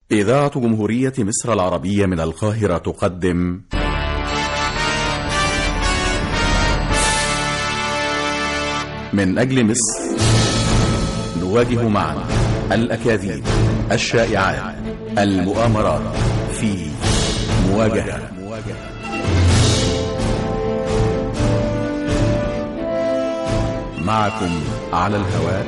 إذاعة جمهورية مصر العربية من القاهرة تقدم من أجل مصر نواجه معا الأكاذيب الشائعات المؤامرات في مواجهة معكم على الهواء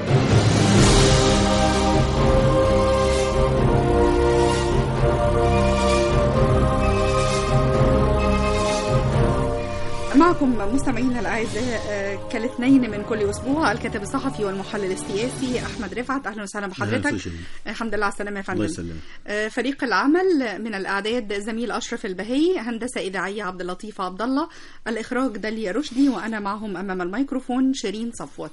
معكم مستمعينا الاعزاء آه، كالاثنين من كل اسبوع الكاتب الصحفي والمحلل السياسي احمد رفعت اهلا وسهلا بحضرتك أهلاً وسهلاً. الحمد لله على السلامه يا فندم الله يسلمك. آه، فريق العمل من الاعداد زميل اشرف البهي هندسه اذاعيه عبد اللطيف عبد الله الاخراج داليا رشدي وانا معهم امام الميكروفون شيرين صفوت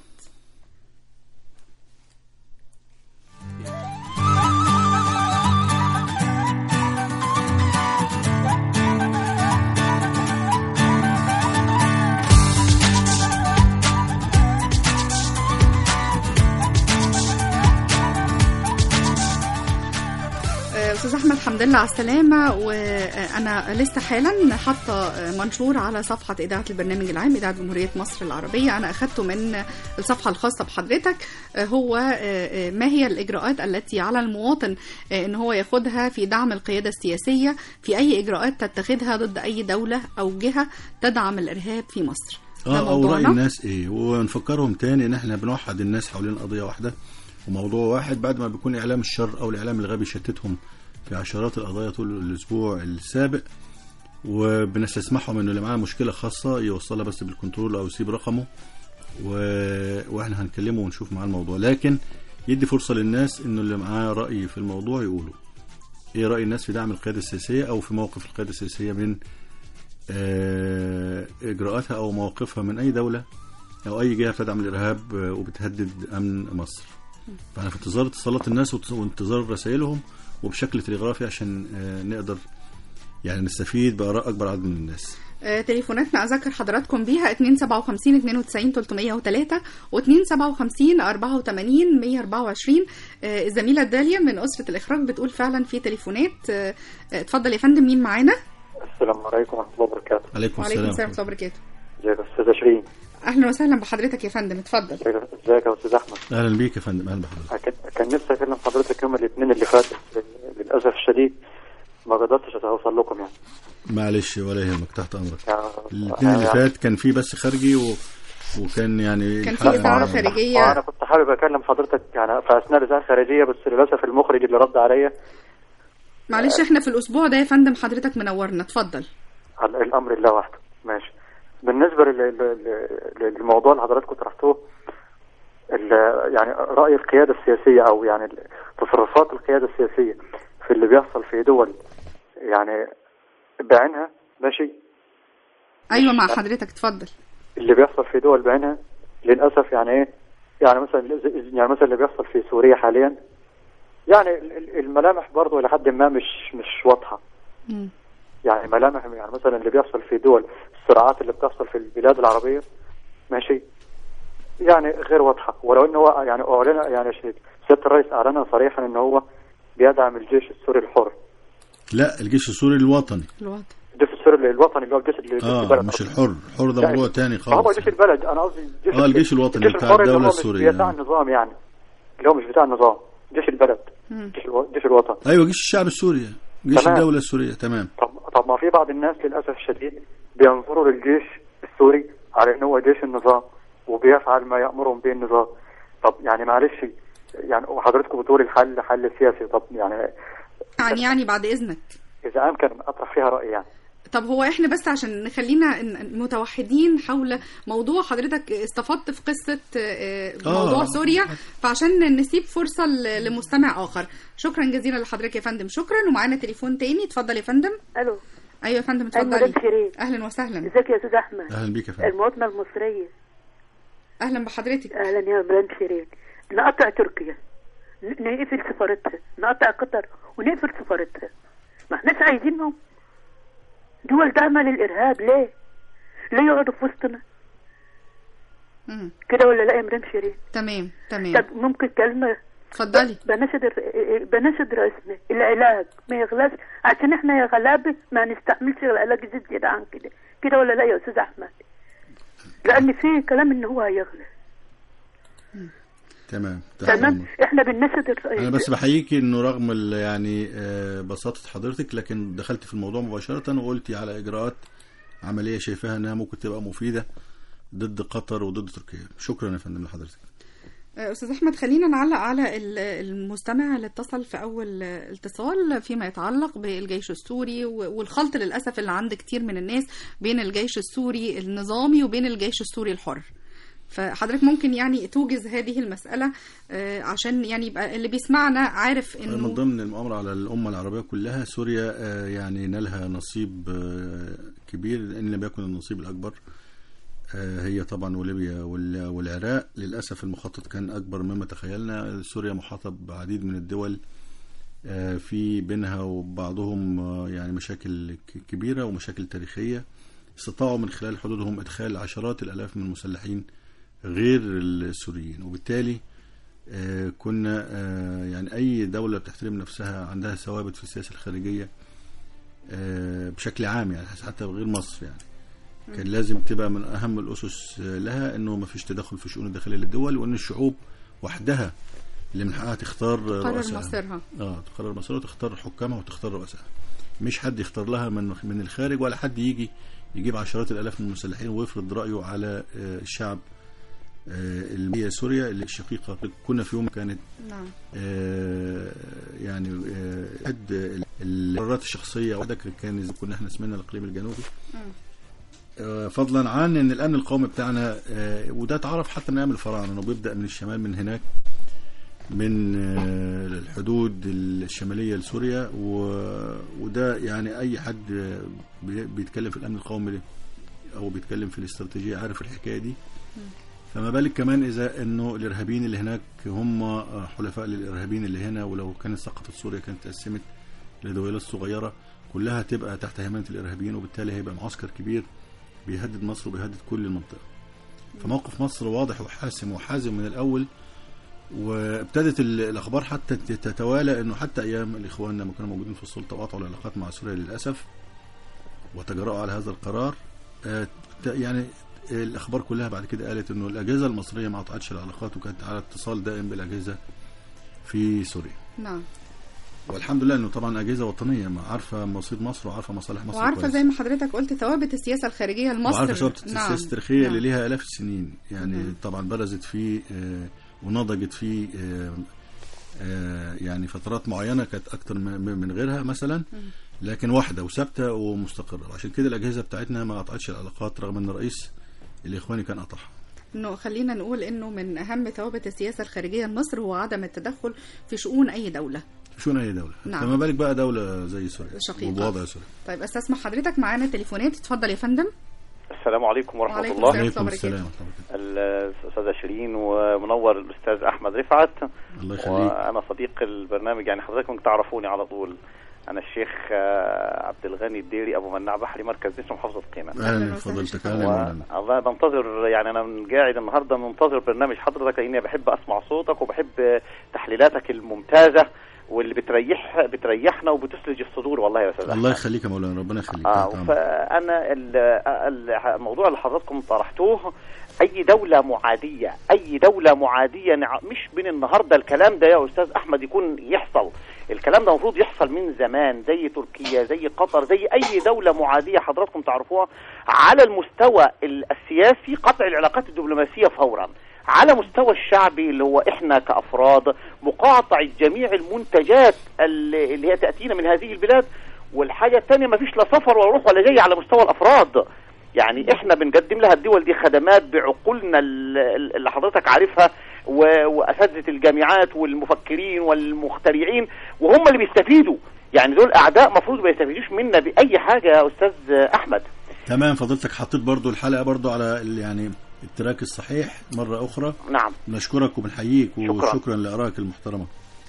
آه، استاذ احمد الحمد لله على السلامه وانا لسه حالا حاطه منشور على صفحه اذاعه البرنامج العام اذاعه جمهوريه مصر العربيه انا اخذته من الصفحه الخاصه بحضرتك آه، هو آه، آه، ما هي الاجراءات التي على المواطن آه، ان هو ياخدها في دعم القياده السياسيه في اي اجراءات تتخذها ضد اي دوله او جهه تدعم الارهاب في مصر ده اه او راي موضوعنا. الناس ايه ونفكرهم تاني ان احنا بنوحد الناس حوالين قضيه واحده وموضوع واحد بعد ما بيكون اعلام الشر او الاعلام الغبي شتتهم في عشرات القضايا طول الاسبوع السابق وبنستسمحهم انه اللي معاه مشكله خاصه يوصلها بس بالكنترول او يسيب رقمه و... واحنا هنكلمه ونشوف معاه الموضوع لكن يدي فرصه للناس انه اللي معاه راي في الموضوع يقوله ايه راي الناس في دعم القياده السياسيه او في موقف القياده السياسيه من آه، اجراءاتها او مواقفها من اي دوله او اي جهه بتدعم الارهاب آه، وبتهدد امن مصر. فانا في انتظار اتصالات الناس وت- وانتظار رسائلهم وبشكل تلغرافي عشان آه، نقدر يعني نستفيد باراء اكبر عدد من الناس. آه، تليفوناتنا اذكر حضراتكم بيها 257 92 303 و257 84 124 آه، الزميله داليا من اسره الاخراج بتقول فعلا في تليفونات آه، آه، اتفضل يا فندم مين معانا السلام عليكم ورحمة الله وبركاته عليكم وعليكم السلام. السلام ورحمه الله وبركاته ازيك يا أستاذة شيرين اهلا وسهلا بحضرتك يا فندم اتفضل ازيك ازيك يا أستاذ أحمد اهلا بيك يا فندم اهلا بحضرتك. كان- كان نفسي أكلم حضرتك يوم الاثنين اللي فات بس للأسف الشديد ما قدرتش أوصل لكم يعني معلش ولا يهمك تحت امرك. يعني الاثنين اللي يعني- فات كان في بس خارجي و... وكان يعني كان في الحلقة- إذاعة وأنا- خارجية. وأنا كنت حابب أكلم حضرتك يعني في أثناء الإذاعة الخارجية بس للأسف المخرج اللي رد عليا معلش احنا في الاسبوع ده يا فندم حضرتك منورنا اتفضل على الأمر الله وحده ماشي بالنسبة لل- لل- لل- للموضوع اللي حضراتكم طرحتوه ال- يعني رأي القيادة السياسية أو يعني تصرفات القيادة السياسية في اللي بيحصل في دول يعني بعينها ماشي ايوه مع حضرتك اتفضل اللي بيحصل في دول بعينها للأسف يعني إيه يعني مثلا يعني مثلا اللي بيحصل في سوريا حاليا يعني ال- ال- الملامح برضه إلى حد ما مش مش واضحة مم. يعني ملامح يعني مثلا اللي بيحصل في دول الصراعات اللي بتحصل في البلاد العربية ماشي يعني غير واضحة ولو انه هو يعني اعلن يعني شيء سيادة الرئيس اعلنها صريحا ان هو بيدعم الجيش السوري الحر لا الجيش السوري الوطني. الوضع الجيش السوري الوطني اللي هو الجيش اللي اه البلد مش أصلاً. الحر، الحر ده لا، موضوع تاني ما هو خالص. جيش البلد انا قصدي الجيش آه، الجيش الوطني الجيش بتاع الحر اللي الدولة هو مش السورية. بتاع النظام يعني اللي هو مش بتاع النظام جيش البلد مم. جيش, الو... جيش الوطن ايوه جيش الشعب السوري جيش تمام. الدولة السورية تمام. طب طب ما في بعض الناس للاسف الشديد بينظروا للجيش السوري على انه هو جيش النظام وبيفعل ما يامرهم به النظام طب يعني معلش يعني وحضرتكم بتقول الحل حل سياسي طب يعني يعني يعني بعد اذنك اذا امكن اطرح فيها راي يعني طب هو احنا بس عشان نخلينا ن- متوحدين حول موضوع حضرتك استفدت في قصة آه، آه. موضوع سوريا فعشان نسيب فرصة ل- لمستمع آخر شكرا جزيلا لحضرتك يا فندم شكرا ومعانا تليفون تاني اتفضل يا فندم الو ايوه يا فندم ايوه اتفضلي مدام شيرين اهلا وسهلا ازيك يا استاذ احمد اهلا بيك يا فندم. المواطنه المصريه اهلا بحضرتك اهلا يا مدام شيرين نقطع تركيا ن- نقفل سفارتها نقطع قطر ونقفل سفارتها ما احناش عايزينهم دول داعمه للارهاب ليه؟ ليه يقعدوا في وسطنا؟ مم. كده ولا لا يا مدام شيرين؟ تمام تمام طب ممكن كلمه اتفضلي بناشد الر- بناشد رئيسنا العلاج ما يغلاش عشان احنا يا غلابه ما نستحملش العلاج يزيد زيادة عن كده كده ولا لا يا استاذ احمد لان في كلام ان هو هيغلى تمام تحت تمام أمرك. احنا بنناشد الرئيس انا بس بحييكي انه رغم ال- يعني آه، بساطه حضرتك لكن دخلت في الموضوع مباشره وقلتي على اجراءات عمليه شايفاها انها ممكن تبقى مفيده ضد قطر وضد تركيا شكرا يا فندم لحضرتك استاذ احمد خلينا نعلق على ال- المستمع اللي اتصل في اول اتصال فيما يتعلق بالجيش السوري و- والخلط للاسف اللي عند كتير من الناس بين الجيش السوري النظامي وبين الجيش السوري الحر فحضرتك ممكن يعني توجز هذه المسألة آه، عشان يعني يبقى اللي بيسمعنا عارف من انه ضمن المؤامرة على الأمة العربية كلها سوريا آه، يعني نالها نصيب آه، كبير إن لم يكن النصيب الأكبر آه، هي طبعا وليبيا وال- والعراق للأسف المخطط كان أكبر مما تخيلنا سوريا محاطة بعديد من الدول آه، في بينها وبعضهم آه، يعني مشاكل ك- كبيرة ومشاكل تاريخية استطاعوا من خلال حدودهم إدخال عشرات الآلاف من المسلحين غير السوريين وبالتالي آه، كنا آه، يعني أي دولة بتحترم نفسها عندها ثوابت في السياسة الخارجية آه، بشكل عام يعني حتى غير مصر يعني كان لازم تبقى من أهم الأسس آه، لها إنه ما فيش تدخل في الشؤون الداخلية للدول وإن الشعوب وحدها اللي من حقها تختار قرر رؤسائها. مصيرها اه تقرر مصيرها وتختار حكامها وتختار رؤسائها مش حد يختار لها من من الخارج ولا حد يجي يجيب عشرات الالاف من المسلحين ويفرض رايه على آه، الشعب آه، اللي هي سوريا اللي الشقيقه كنا في يوم كانت نعم آه، يعني آه، حد ال- القرارات الشخصيه وحدك كان إذا كنا احنا اسمنا الاقليم الجنوبي آه، فضلا عن ان الامن القومي بتاعنا آه، وده اتعرف حتى من ايام الفراعنه انه بيبدا من الشمال من هناك من آه، الحدود الشماليه لسوريا و- وده يعني اي حد آه، بي- بيتكلم في الامن القومي او بيتكلم في الاستراتيجيه عارف الحكايه دي فما بالك كمان اذا انه الارهابيين اللي هناك هم آه، حلفاء للارهابيين اللي هنا ولو كانت سقطت سوريا كانت اتقسمت لدويلات صغيره كلها تبقى تحت هيمنه الارهابيين وبالتالي هيبقى معسكر كبير بيهدد مصر وبيهدد كل المنطقه فموقف مصر واضح وحاسم وحازم من الاول وابتدت ال- الاخبار حتى تتوالى انه حتى ايام الاخوان لما كانوا موجودين في السلطه وقطعوا العلاقات مع سوريا للاسف وتجرأوا على هذا القرار آه، ت- يعني الاخبار كلها بعد كده قالت انه الاجهزه المصريه ما قطعتش العلاقات وكانت على اتصال دائم بالاجهزه في سوريا نعم والحمد لله انه طبعا اجهزه وطنيه ما عارفه مصير مصر وعارفه مصالح مصر وعارفه كويس. زي ما حضرتك قلت ثوابت السياسه الخارجيه لمصر وعارفه ثوابت السياسه التاريخيه نعم. اللي ليها الاف السنين يعني مم. طبعا برزت فيه آه، ونضجت فيه آه، آه، يعني فترات معينه كانت اكتر م- من غيرها مثلا لكن واحده وثابته ومستقره وعشان كده الاجهزه بتاعتنا ما قطعتش العلاقات رغم ان الرئيس الاخواني كان قطعها انه خلينا نقول انه من اهم ثوابت السياسه الخارجيه لمصر هو عدم التدخل في شؤون اي دوله شون اي دوله نعم. فما بالك بقى دوله زي سوريا شقيقة. وبوضع سوريا طيب استسمح حضرتك معانا تليفونات اتفضل يا فندم السلام عليكم ورحمة وعليكم الله السلام. عليكم وبركاته. السلام ورحمه الله الأستاذة شيرين ومنور الأستاذ أحمد رفعت الله يخليك وأنا صديق البرنامج يعني حضراتكم تعرفوني على طول أنا الشيخ آه، عبد الغني الديري أبو مناع بحري مركز نسر محافظة قيمة أهلاً اهلا وسهلاً فضلتك شيخ اهلا يا مولانا والله بنتظر يعني انا من قاعد النهارده منتظر برنامج حضرتك لاني بحب اسمع صوتك وبحب تحليلاتك الممتازه واللي بتريح بتريحنا وبتثلج الصدور والله يا استاذ الله أحمد. يخليك يا مولانا ربنا يخليك اه نعم. فانا ال- ال- الموضوع اللي حضراتكم طرحتوه اي دوله معاديه اي دوله معاديه نع- مش من النهارده الكلام ده يا استاذ احمد يكون يحصل الكلام ده المفروض يحصل من زمان زي تركيا زي قطر زي اي دوله معاديه حضراتكم تعرفوها على المستوى ال- السياسي قطع العلاقات الدبلوماسيه فورا على مستوى الشعبي اللي هو احنا كافراد مقاطعه جميع المنتجات اللي اللي هي تاتينا من هذه البلاد والحاجه الثانيه ما فيش لا سفر ولا روح ولا جاي على مستوى الافراد يعني احنا بنقدم لها الدول دي خدمات بعقولنا ال- ال- اللي حضرتك عارفها و- واساتذه الجامعات والمفكرين والمخترعين وهم اللي بيستفيدوا يعني دول اعداء مفروض ما يستفيدوش منا باي حاجه يا استاذ احمد تمام فضلتك حطيت برضو الحلقه برضو على ال- يعني التراك الصحيح مره اخرى نعم نشكرك وبنحييك شكراً. وشكرا لارائك المحترمه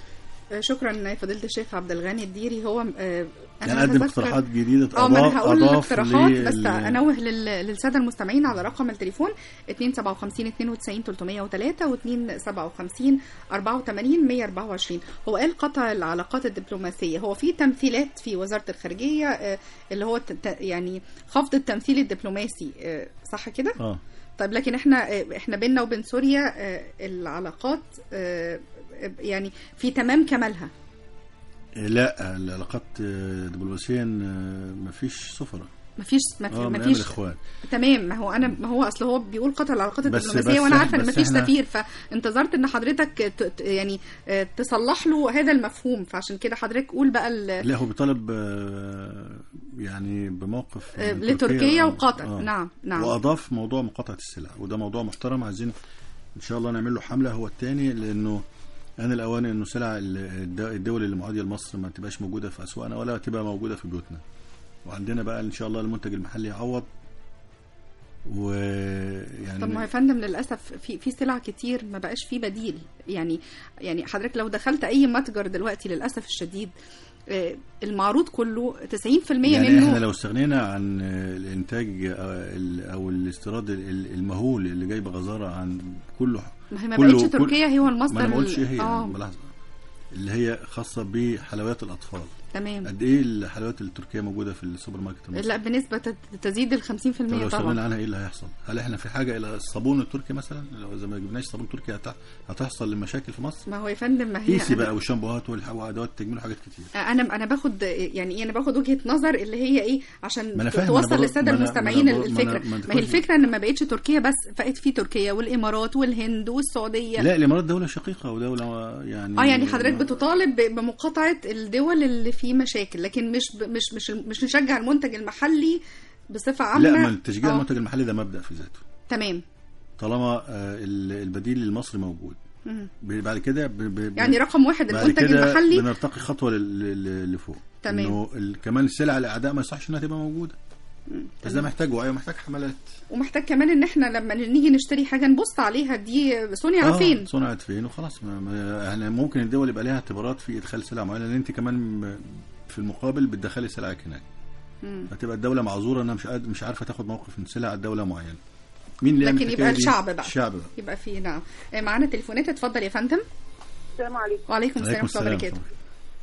شكرا فضيله الشيخ عبد الغني الديري هو آه، يعني قدم هتذكر- اقتراحات جديده اه ما أضاف- انا هقول أضاف الاقتراحات لل- بس انوه لل- للساده المستمعين على رقم التليفون 257 92 303 و 257 84 124 هو قال قطع العلاقات الدبلوماسيه هو في تمثيلات في وزاره الخارجيه آه، اللي هو ت- ت- يعني خفض التمثيل الدبلوماسي آه، صح كده؟ اه طيب لكن احنا آه، احنا بيننا وبين سوريا آه، العلاقات آه، يعني في تمام كمالها لا العلاقات آه، دبلوماسيا آه، مفيش سفراء مفيش ما في اه من ما ايام فيش الاخوان تمام ما هو انا ما هو اصل هو بيقول قطع العلاقات بس- الدبلوماسيه بس وانا إحنا- عارفه ان بس مفيش إحنا- سفير فانتظرت ان حضرتك ت- ت- يعني آه، تصلح له هذا المفهوم فعشان كده حضرتك قول بقى ال- لا هو بيطالب آه، يعني بموقف آه، من لتركيا آه، وقطر آه. نعم نعم واضاف موضوع مقاطعه السلع وده موضوع محترم عايزين ان شاء الله نعمل له حمله هو الثاني لانه انا الاوان انه سلع ال- الد- الدول اللي معاديه لمصر ما تبقاش موجوده في اسواقنا ولا تبقى موجوده في بيوتنا وعندنا بقى ان شاء الله المنتج المحلي يعوض ويعني طب ما هو يا فندم للاسف في في سلع كتير ما بقاش في بديل يعني يعني حضرتك لو دخلت اي متجر دلوقتي للاسف الشديد آه، المعروض كله 90% يعني منه احنا لو استغنينا عن الانتاج آه، ال- او الاستيراد ال- المهول اللي جاي بغزاره عن كله ما هي ما كله- بقتش كل- تركيا هو ما المصدر انا ما قلتش ايه هي اه ملاحظه اللي هي خاصه بحلويات الاطفال تمام قد ايه الحلويات التركيه موجوده في السوبر ماركت المصري لا بنسبه تت- تزيد ال 50% طب لو طبعا استغنينا عنها ايه اللي هيحصل؟ هل احنا في حاجه الى الصابون التركي مثلا؟ لو اذا ما جبناش صابون تركي هت- هتحصل لمشاكل في مصر؟ ما هو يا فندم ما هي قيسي أنا- بقى والشامبوهات والح- وادوات التجميل وحاجات كتير انا انا باخد يعني ايه انا باخد وجهه نظر اللي هي ايه عشان ما أنا ت- فاهم، أنا توصل برد- للساده ما أنا- المستمعين ما أنا برد- ما أنا- الفكره ما أنت ما هي كل- الفكره ان ما بقتش تركيا بس بقت في تركيا والامارات والهند والسعوديه لا الامارات دوله شقيقه ودوله يعني اه يعني حضرتك بتطالب ب- بمقاطعه الدول اللي في مشاكل لكن مش ب- مش مش مش نشجع المنتج المحلي بصفه عامه لا ما تشجيع آه، المنتج المحلي ده مبدا في ذاته تمام طالما آه، ال- البديل المصري موجود مم. ب- بعد كده ب- ب- يعني رقم واحد بعد المنتج كده المحلي بنرتقي خطوه لل- لل- لفوق تمام. انه ال- كمان السلع الاعداء ما يصحش انها تبقى موجوده بس ده محتاج وعي ومحتاج حملات ومحتاج كمان ان احنا لما نيجي نشتري حاجه نبص عليها دي صنع آه، فين صنعت فين وخلاص ما ما يعني ممكن الدول يبقى ليها اعتبارات في ادخال سلع معينه لان انت كمان م- في المقابل بتدخلي سلعك هناك مم. فتبقى الدوله معذوره انها مش قاد- مش عارفه تاخد موقف من سلع الدوله معينه مين اللي يعمل لكن الحكاية يبقى دي؟ الشعب بقى. الشعب بقى يبقى في نعم آه، معانا تليفونات اتفضل يا فندم السلام عليكم وعليكم السلام عليكم ورحمه الله السلام وبركاته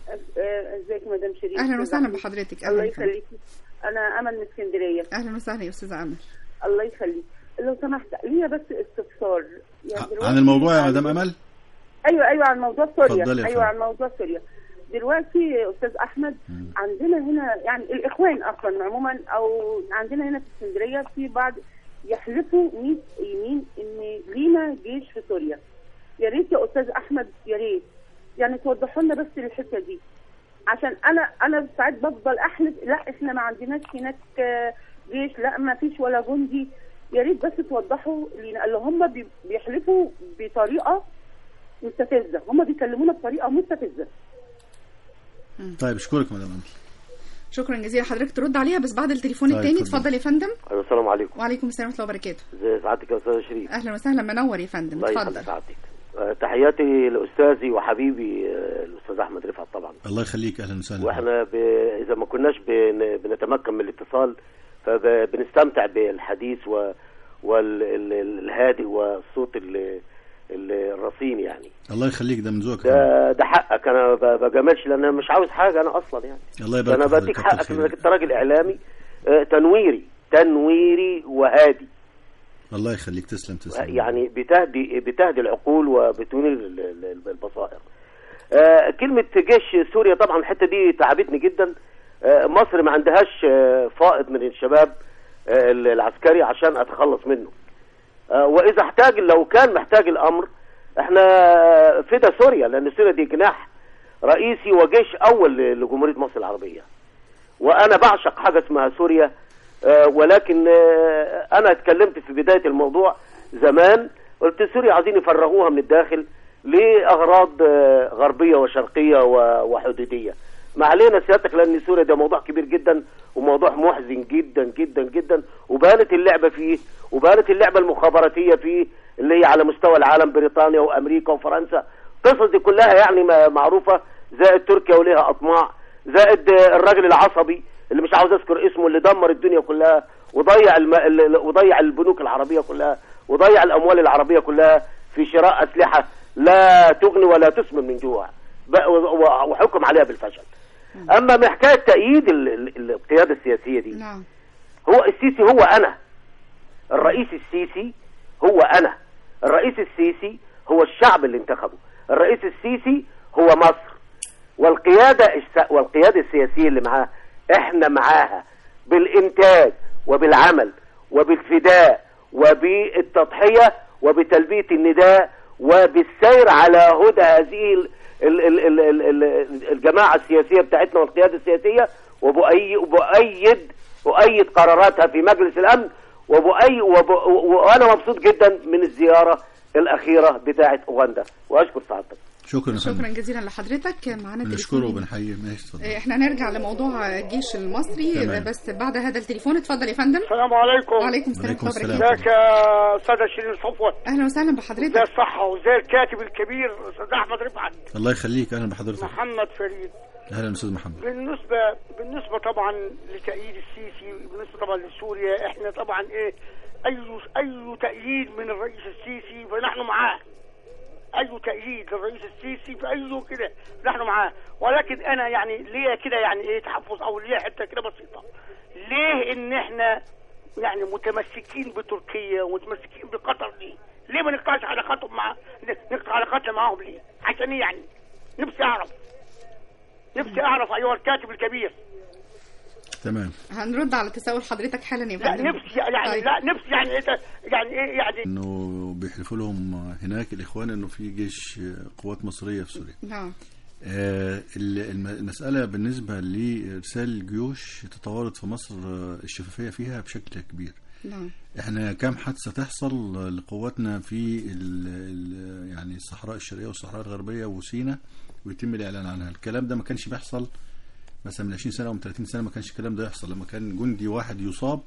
آه، ازيك يا مدام شيرين اهلا أستاذ وسهلا أحمد. بحضرتك الله اهلا وسهلا. يخليكي انا امل من اسكندريه اهلا وسهلا يا استاذه امل الله يخليك لو سمحت ليا بس استفسار يعني ع- دلوقتي عن الموضوع يا عن- مدام امل ايوه ايوه عن موضوع سوريا اتفضلي يا ايوه فندم. عن موضوع سوريا دلوقتي يا استاذ احمد عندنا هنا يعني الاخوان اصلا عموما او عندنا هنا في اسكندريه في بعض يحلفوا 100 يمين ان لينا جيش في سوريا يا ريت يا استاذ احمد يا ريت يعني توضحوا لنا بس الحته دي عشان انا انا ساعات بفضل احلف لا احنا ما عندناش هناك آه، جيش لا ما فيش ولا جندي يا ريت بس توضحوا لنا اللي هم بي- بيحلفوا بطريقه مستفزه هم بيكلمونا بطريقه مستفزه طيب اشكرك مدام امل شكرا جزيلا حضرتك ترد عليها بس بعد التليفون طيب، التاني اتفضل. اتفضل يا فندم أيوة، السلام عليكم وعليكم السلام ورحمه الله وبركاته ازي سعادتك يا استاذ شريف اهلا وسهلا منور يا فندم الله يخلي اتفضل سعادتك آه، تحياتي لاستاذي وحبيبي آه، الاستاذ احمد رفعت طبعا الله يخليك اهلا وسهلا واحنا ب... اذا ما كناش بن... بنتمكن من الاتصال فبنستمتع بالحديث و... والهادي والصوت ال... ال- الرصين يعني الله يخليك ده من ذوقك ده ده حقك انا ما ب- بجاملش لان انا مش عاوز حاجه انا اصلا يعني الله يبارك انا في بديك حضرتك، كتر حقك خيرك. انك انت راجل اعلامي آه، تنويري تنويري وهادي الله يخليك تسلم تسلم يعني بتهدي بتهدي العقول وبتنير ال- ال- البصائر آه، كلمة جيش سوريا طبعا الحتة دي تعبتني جدا آه، مصر ما عندهاش آه، فائض من الشباب آه، العسكري عشان اتخلص منه آه، واذا احتاج لو كان محتاج الامر احنا فدا سوريا لان سوريا دي جناح رئيسي وجيش اول لجمهورية مصر العربية وانا بعشق حاجة اسمها سوريا آه، ولكن آه، انا اتكلمت في بداية الموضوع زمان قلت سوريا عايزين يفرغوها من الداخل لاغراض آه، غربية وشرقية و- وحدودية ما علينا سيادتك لان سوريا ده موضوع كبير جدا وموضوع محزن جدا جدا جدا وبانت اللعبة فيه وبانت اللعبة المخابراتية فيه اللي هي على مستوى العالم بريطانيا وامريكا وفرنسا القصص دي كلها يعني ما- معروفة زائد تركيا وليها اطماع زائد آه، الراجل العصبي اللي مش عاوز اذكر اسمه اللي دمر الدنيا كلها وضيع الم... ال- ال- وضيع البنوك العربيه كلها وضيع الاموال العربيه كلها في شراء اسلحه لا تغني ولا تسمن من جوع ب- و- و- وحكم عليها بالفشل اما من حكايه تأييد ال- ال- القياده السياسيه دي نعم هو السيسي هو انا الرئيس السيسي هو انا الرئيس السيسي هو الشعب اللي انتخبه الرئيس السيسي هو مصر والقياده الس- والقياده السياسيه اللي معاه احنا معاها بالانتاج وبالعمل وبالفداء وبالتضحيه وبتلبيه النداء وبالسير على هدى هذه ال- ال- ال- ال- ال- ال- الجماعه السياسيه بتاعتنا والقياده السياسيه وبأي وبأيد أؤيد قراراتها في مجلس الأمن وبأي وب... وأنا مبسوط جدا من الزيارة الأخيرة بتاعة أوغندا وأشكر سعادتك شكرا يا فندم شكرا جزيلا لحضرتك معانا بنشكره تليفون وبنحييه ماشي اتفضل آه، احنا نرجع لموضوع الجيش المصري تمام. بس بعد هذا التليفون اتفضل يا فندم السلام عليكم وعليكم السلام وعليكم ورحمة الله السلام. ازيك يا استاذه شيرين صفوت اهلا وسهلا ازي بحضرتك الصحه وازي الكاتب الكبير استاذ احمد رفعت الله يخليك اهلا بحضرتك محمد فريد اهلا استاذ محمد بالنسبه بالنسبه طبعا لتأييد السيسي بالنسبه طبعا لسوريا احنا طبعا ايه اي اي تأييد من الرئيس السيسي فنحن معاه اي تأييد للرئيس السيسي في اي كده نحن معاه ولكن انا يعني ليه كده يعني ايه تحفظ او ليه حته كده بسيطه ليه ان احنا يعني متمسكين بتركيا ومتمسكين بقطر ليه؟ ليه ما نقطعش علاقاتهم مع نقطع علاقاتنا معاهم ليه؟ عشان ايه يعني؟ نفسي اعرف نفسي اعرف ايها الكاتب الكبير تمام هنرد على تساؤل حضرتك حالا يا لا فندم نفسي يعني طيب. لا نفسي يعني ايه ت- يعني ايه يعني انه بيحلفوا لهم هناك الاخوان انه في جيش قوات مصريه في سوريا نعم آه، ال- الم- المسألة بالنسبة لإرسال الجيوش تطورت في مصر آه، الشفافية فيها بشكل كبير نعم احنا كام حادثة تحصل آه، لقواتنا في ال ال يعني الصحراء الشرقية والصحراء الغربية وسينا ويتم الإعلان عنها الكلام ده ما كانش بيحصل مثلا من 20 سنة أو من 30 سنة ما كانش الكلام ده يحصل لما كان جندي واحد يصاب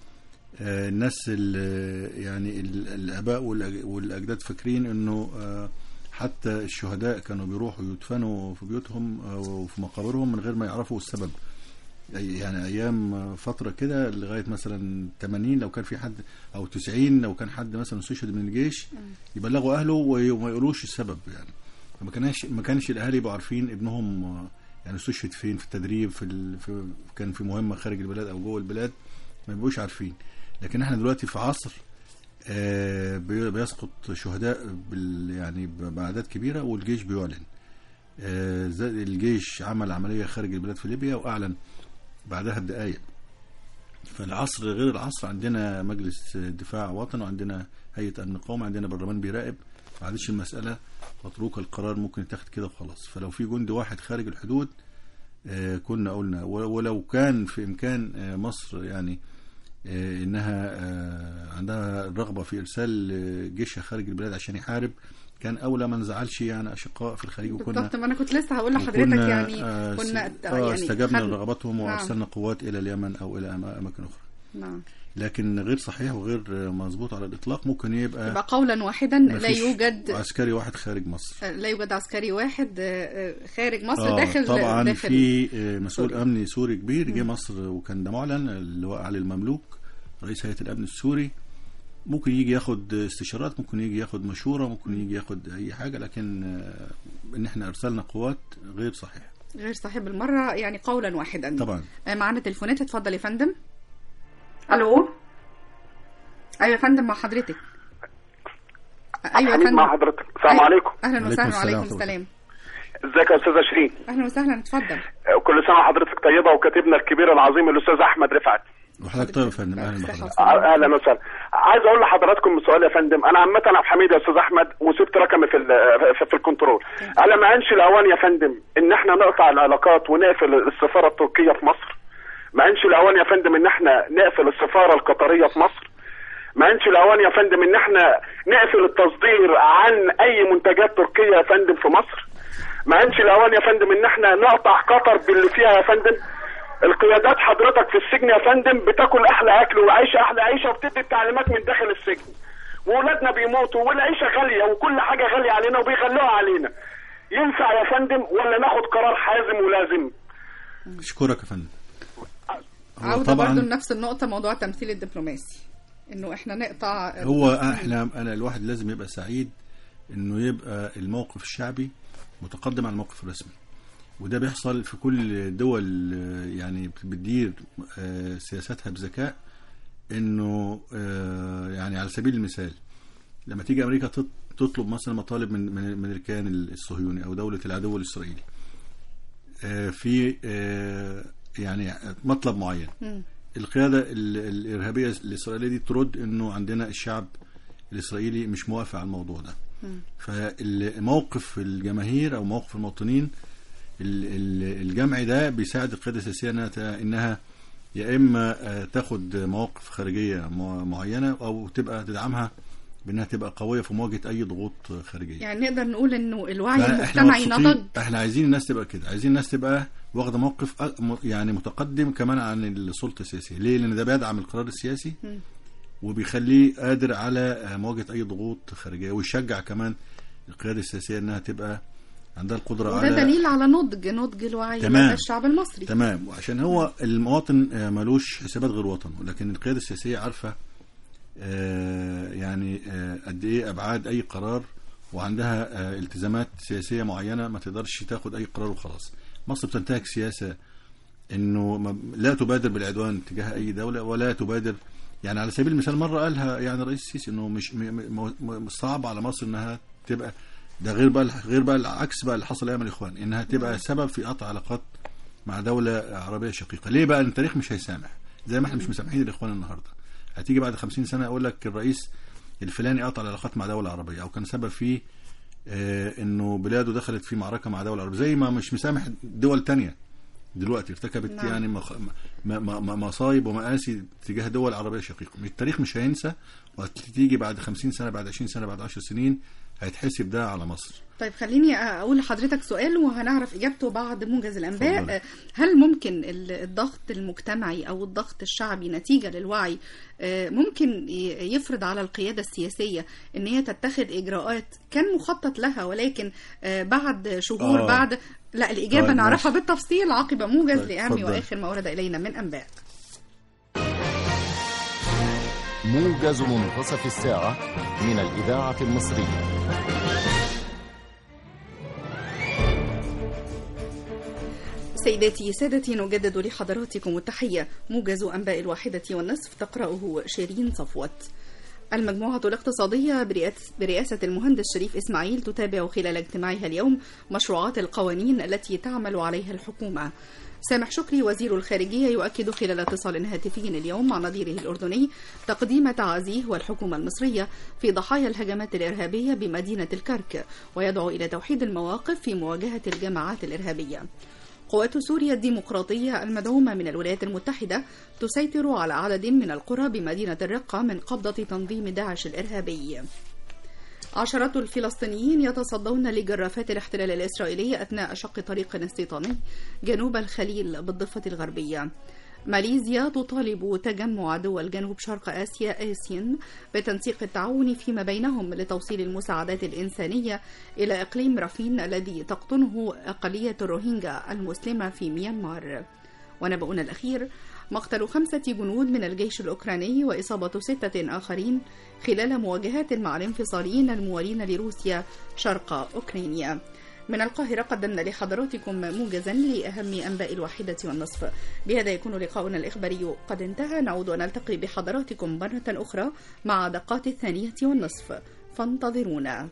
آه، الناس ال- يعني ال- الآباء والأج- والأجداد فاكرين إنه آه، حتى الشهداء كانوا بيروحوا يدفنوا في بيوتهم أو في مقابرهم من غير ما يعرفوا السبب أي- يعني ايام فتره كده لغايه مثلا 80 لو كان في حد او 90 لو كان حد مثلا استشهد من الجيش يبلغوا اهله وي- وما يقولوش السبب يعني فما كانش ما كانش الاهالي يبقوا عارفين ابنهم آه، يعني استشهد فين في التدريب في, ال... في كان في مهمه خارج البلاد او جوه البلاد ما بيبقوش عارفين لكن احنا دلوقتي في عصر آه، بي- بيسقط شهداء بال يعني ب- باعداد كبيره والجيش بيعلن آه، زي الجيش عمل عمليه خارج البلاد في ليبيا واعلن بعدها بدقائق فالعصر غير العصر عندنا مجلس دفاع وطني وعندنا هيئه امن قومي عندنا برلمان بيراقب ما عادش المساله متروكه القرار ممكن يتاخد كده وخلاص فلو في جندي واحد خارج الحدود آه، كنا قلنا ول- ولو كان في امكان آه، مصر يعني آه، انها آه، عندها الرغبه في ارسال آه، جيشها خارج البلاد عشان يحارب كان اولى ما نزعلش يعني اشقاء في الخليج وكنا بالضبط ما انا كنت لسه هقول لحضرتك وكنا، يعني آه، كنا س- آه استجبنا خل- لرغباتهم نعم. وارسلنا قوات الى اليمن او الى أما- اماكن اخرى نعم لكن غير صحيح وغير آه، مظبوط على الاطلاق ممكن يبقى, يبقى قولا واحدا لا مفيش يوجد عسكري واحد خارج مصر لا يوجد عسكري واحد آه، آه، خارج مصر آه داخل طبعا داخل في آه، مسؤول سوريا. امني سوري كبير جه مصر وكان ده معلن اللواء علي المملوك رئيس هيئه الامن السوري ممكن يجي ياخد استشارات ممكن يجي ياخد مشوره ممكن يجي ياخد اي حاجه لكن آه، ان احنا ارسلنا قوات غير صحيح غير صحيح بالمره يعني قولا واحدا طبعا آه، معانا تليفونات اتفضل يا فندم الو ايوه يا فندم مع حضرتك ايوه يا حميد فندم مع حضرتك السلام أيوة. عليكم اهلا عليكم وسهلا السلام وعليكم ورحمة الله. السلام ازيك يا استاذه شيرين اهلا وسهلا اتفضل كل سنه وحضرتك طيبه وكاتبنا الكبير العظيم الاستاذ احمد رفعت وحضرتك طيب يا فندم اهلا صحة بحضرتك وسلامة. اهلا وسهلا عايز اقول لحضراتكم سؤال يا فندم انا عامه عبد الحميد يا استاذ احمد وسبت رقمي في ال- في- في الكنترول انا ما عينش الاوان يا فندم ان احنا نقطع العلاقات ونقفل السفاره التركيه في مصر ما عينش الاوان يا فندم ان احنا نقفل السفاره القطريه في مصر ما عينش الاوان يا فندم ان احنا نقفل التصدير عن اي منتجات تركيه يا فندم في مصر ما عينش الاوان يا فندم ان احنا نقطع قطر باللي فيها يا فندم القيادات حضرتك في السجن يا فندم بتاكل احلى اكل وعايشه احلى عيشه وبتدي التعليمات من داخل السجن واولادنا بيموتوا والعيشه غاليه وكل حاجه غاليه علينا وبيغلوها علينا ينفع يا فندم ولا ناخد قرار حازم ولازم اشكرك يا فندم هو عودة برضو لنفس النقطة موضوع التمثيل الدبلوماسي انه احنا نقطع هو احنا انا الواحد لازم يبقى سعيد انه يبقى الموقف الشعبي متقدم على الموقف الرسمي وده بيحصل في كل دول آه، يعني بتدير آه، سياستها بذكاء انه آه، يعني على سبيل المثال لما تيجي امريكا تط- تطلب مثلا مطالب من من من الكيان الصهيوني او دوله العدو الاسرائيلي آه، في آه، يعني مطلب معين مم. القياده ال- الارهابيه الاسرائيليه دي ترد انه عندنا الشعب الاسرائيلي مش موافق على الموضوع ده مم. فموقف الجماهير او موقف المواطنين ال- ال- الجمعي ده بيساعد القياده السياسيه انها ت- انها يا اما آه، تاخد مواقف خارجيه م- معينه او تبقى تدعمها بانها تبقى قويه في مواجهه اي ضغوط خارجيه يعني نقدر نقول انه الوعي فاحنا المجتمعي مبسوطين. نضج احنا عايزين الناس تبقى كده عايزين الناس تبقى واخده موقف أ- م- يعني متقدم كمان عن السلطه السياسيه ليه لان ده بيدعم القرار السياسي مم. وبيخليه قادر على آه، مواجهه اي ضغوط خارجيه ويشجع كمان القياده السياسيه انها تبقى عندها القدره وده على دليل على نضج نضج الوعي تمام. لدى الشعب المصري تمام وعشان هو المواطن آه، ملوش حسابات غير وطنه لكن القياده السياسيه عارفه آه، يعني آه، قد ايه ابعاد اي قرار وعندها آه، التزامات سياسيه معينه ما تقدرش تاخد اي قرار وخلاص مصر بتنتهج سياسه انه ما- لا تبادر بالعدوان تجاه اي دوله ولا تبادر يعني على سبيل المثال مره قالها يعني الرئيس السيسي انه مش م- م- م- صعب على مصر انها تبقى ده غير بقى غير بقى العكس بقى اللي حصل ايام الاخوان انها تبقى سبب في قطع علاقات مع دوله عربيه شقيقه ليه بقى التاريخ مش هيسامح زي ما احنا مش مسامحين الاخوان النهارده هتيجي بعد 50 سنه اقول لك الرئيس الفلاني قطع العلاقات مع دوله عربيه او كان سبب في آه انه بلاده دخلت في معركه مع دوله عربيه زي ما مش مسامح دول تانية دلوقتي ارتكبت نعم. يعني مخ... م... م... م... مصايب ومآسي تجاه دول عربيه شقيقه التاريخ مش هينسى وهتيجي بعد 50 سنه بعد 20 سنه بعد 10 سنين هيتحسب ده على مصر طيب خليني اقول لحضرتك سؤال وهنعرف اجابته بعد موجز الانباء اتفضلي. هل ممكن ال- الضغط المجتمعي او الضغط الشعبي نتيجه للوعي آه، ممكن ي- يفرض على القياده السياسيه ان هي تتخذ اجراءات كان مخطط لها ولكن آه، بعد شهور آه. بعد لا الاجابه طيب، نعرفها ماشي. بالتفصيل عقب موجز طيب، لاهم اتفضل. واخر ما ورد الينا من انباء موجز منتصف الساعة من الإذاعة المصرية سيداتي سادتي نجدد لحضراتكم التحية موجز أنباء الواحدة والنصف تقرأه شيرين صفوت المجموعة الاقتصادية برئاسة- برئاسة المهندس شريف إسماعيل تتابع خلال اجتماعها اليوم مشروعات القوانين التي تعمل عليها الحكومة سامح شكري وزير الخارجية يؤكد خلال اتصال هاتفي اليوم مع نظيره الأردني تقديم تعازيه والحكومة المصرية في ضحايا الهجمات الإرهابية بمدينة الكرك ويدعو إلى توحيد المواقف في مواجهة الجماعات الإرهابية قوات سوريا الديمقراطية المدعومة من الولايات المتحدة تسيطر على عدد من القرى بمدينة الرقة من قبضة تنظيم داعش الإرهابي عشرات الفلسطينيين يتصدون لجرافات الاحتلال الإسرائيلي أثناء شق طريق استيطاني جنوب الخليل بالضفة الغربية ماليزيا تطالب تجمع دول جنوب شرق آسيا آسيان بتنسيق التعاون فيما بينهم لتوصيل المساعدات الإنسانية إلى إقليم رافين الذي تقطنه أقلية الروهينجا المسلمة في ميانمار ونبأنا الأخير مقتل خمسة جنود من الجيش الأوكراني وإصابة ستة آخرين خلال مواجهات مع الانفصاليين الموالين لروسيا شرق أوكرانيا من القاهرة قدمنا لحضراتكم موجزا لأهم أنباء الواحدة والنصف بهذا يكون لقاؤنا الإخباري قد انتهى نعود ونلتقي بحضراتكم مرة أخرى مع دقات الثانية والنصف فانتظرونا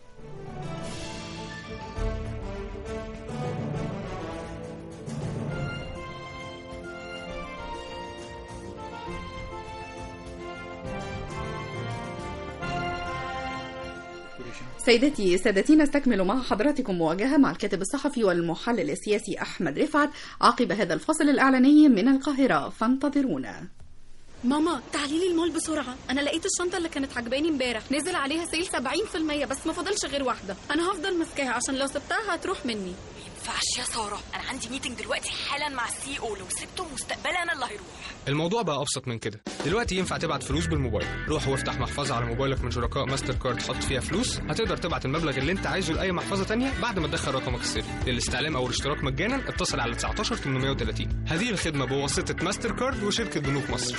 سيدتي سادتي نستكمل مع حضراتكم مواجهة مع الكاتب الصحفي والمحلل السياسي أحمد رفعت عقب هذا الفصل الإعلاني من القاهرة فانتظرونا ماما تعالي لي المول بسرعة أنا لقيت الشنطة اللي كانت عجباني امبارح نزل عليها سيل 70% بس ما فاضلش غير واحدة أنا هفضل ماسكاها عشان لو سبتها هتروح مني ينفعش يا ساره انا عندي ميتنج دلوقتي حالا مع السي او لو سبته مستقبلي انا اللي هيروح الموضوع بقى ابسط من كده دلوقتي ينفع تبعت فلوس بالموبايل روح وافتح محفظه على موبايلك من شركاء ماستر كارد حط فيها فلوس هتقدر تبعت المبلغ اللي انت عايزه لاي محفظه تانية بعد ما تدخل رقمك السري للاستعلام او الاشتراك مجانا اتصل على 19 830 هذه الخدمه بواسطه ماستر كارد وشركه بنوك مصر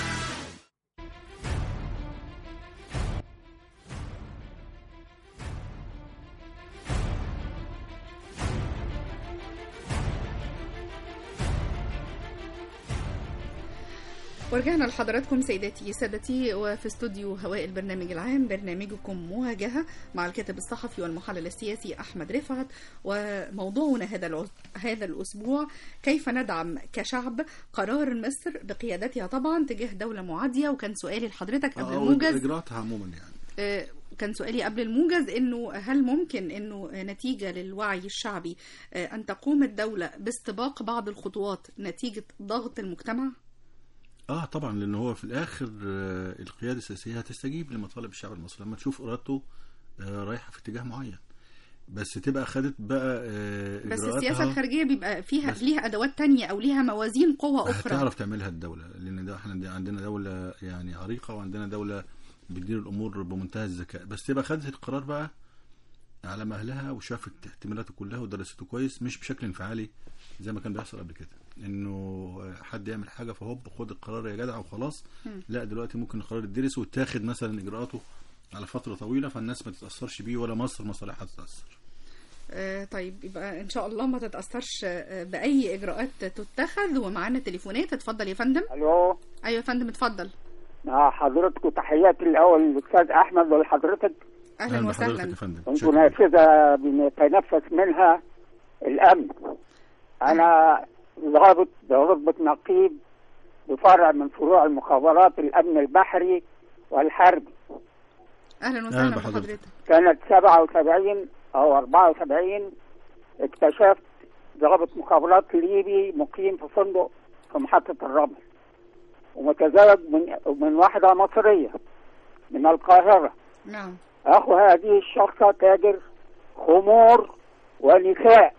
ورجعنا لحضراتكم سيداتي سادتي وفي استوديو هواء البرنامج العام برنامجكم مواجهة مع الكاتب الصحفي والمحلل السياسي أحمد رفعت وموضوعنا هذا الع- هذا الأسبوع كيف ندعم كشعب قرار مصر بقيادتها طبعا تجاه دولة معادية وكان سؤالي لحضرتك قبل أو الموجز اجراءاتها عموما يعني آه، كان سؤالي قبل الموجز انه هل ممكن انه نتيجه للوعي الشعبي آه، ان تقوم الدوله باستباق بعض الخطوات نتيجه ضغط المجتمع؟ اه طبعا لان هو في الاخر آه، القياده السياسيه هتستجيب لمطالب الشعب المصري لما تشوف ارادته آه، رايحه في اتجاه معين بس تبقى خدت بقى آه، بس إجراءاتها السياسه الخارجيه بيبقى فيها بس- ليها ادوات تانية او ليها موازين قوه اخرى هتعرف تعملها الدولة لأن ده احنا عندنا دولة يعني عريقة وعندنا دولة بتدير الأمور بمنتهى الذكاء بس تبقى خدت القرار بقى على مهلها وشافت احتمالاته كلها ودرسته كويس مش بشكل انفعالي زي ما كان بيحصل قبل كده انه حد يعمل حاجه فهوب خد القرار يا جدع وخلاص مم. لا دلوقتي ممكن القرار يدرس ويتاخد مثلا اجراءاته على فتره طويله فالناس ما تتاثرش بيه ولا مصر مصالحها تتاثر آه، طيب يبقى ان شاء الله ما تتاثرش آه، باي اجراءات تتخذ ومعانا تليفونات اتفضل يا فندم الو ايوه يا فندم اتفضل مع حضرتك وتحياتي الاول للاستاذ احمد ولحضرتك اهلا وسهلا انتوا نافذه بنتنفس منها الامن انا ضابط برتبه نقيب بفرع من فروع المخابرات الامن البحري والحربي اهلا وسهلا بحضرتك سنة 77 أو 74 اكتشفت ضابط مخابرات ليبي مقيم في فندق في محطة الرمل ومتزوج من من واحدة مصرية من القاهرة نعم أخو هذه الشخصة تاجر خمور ونساء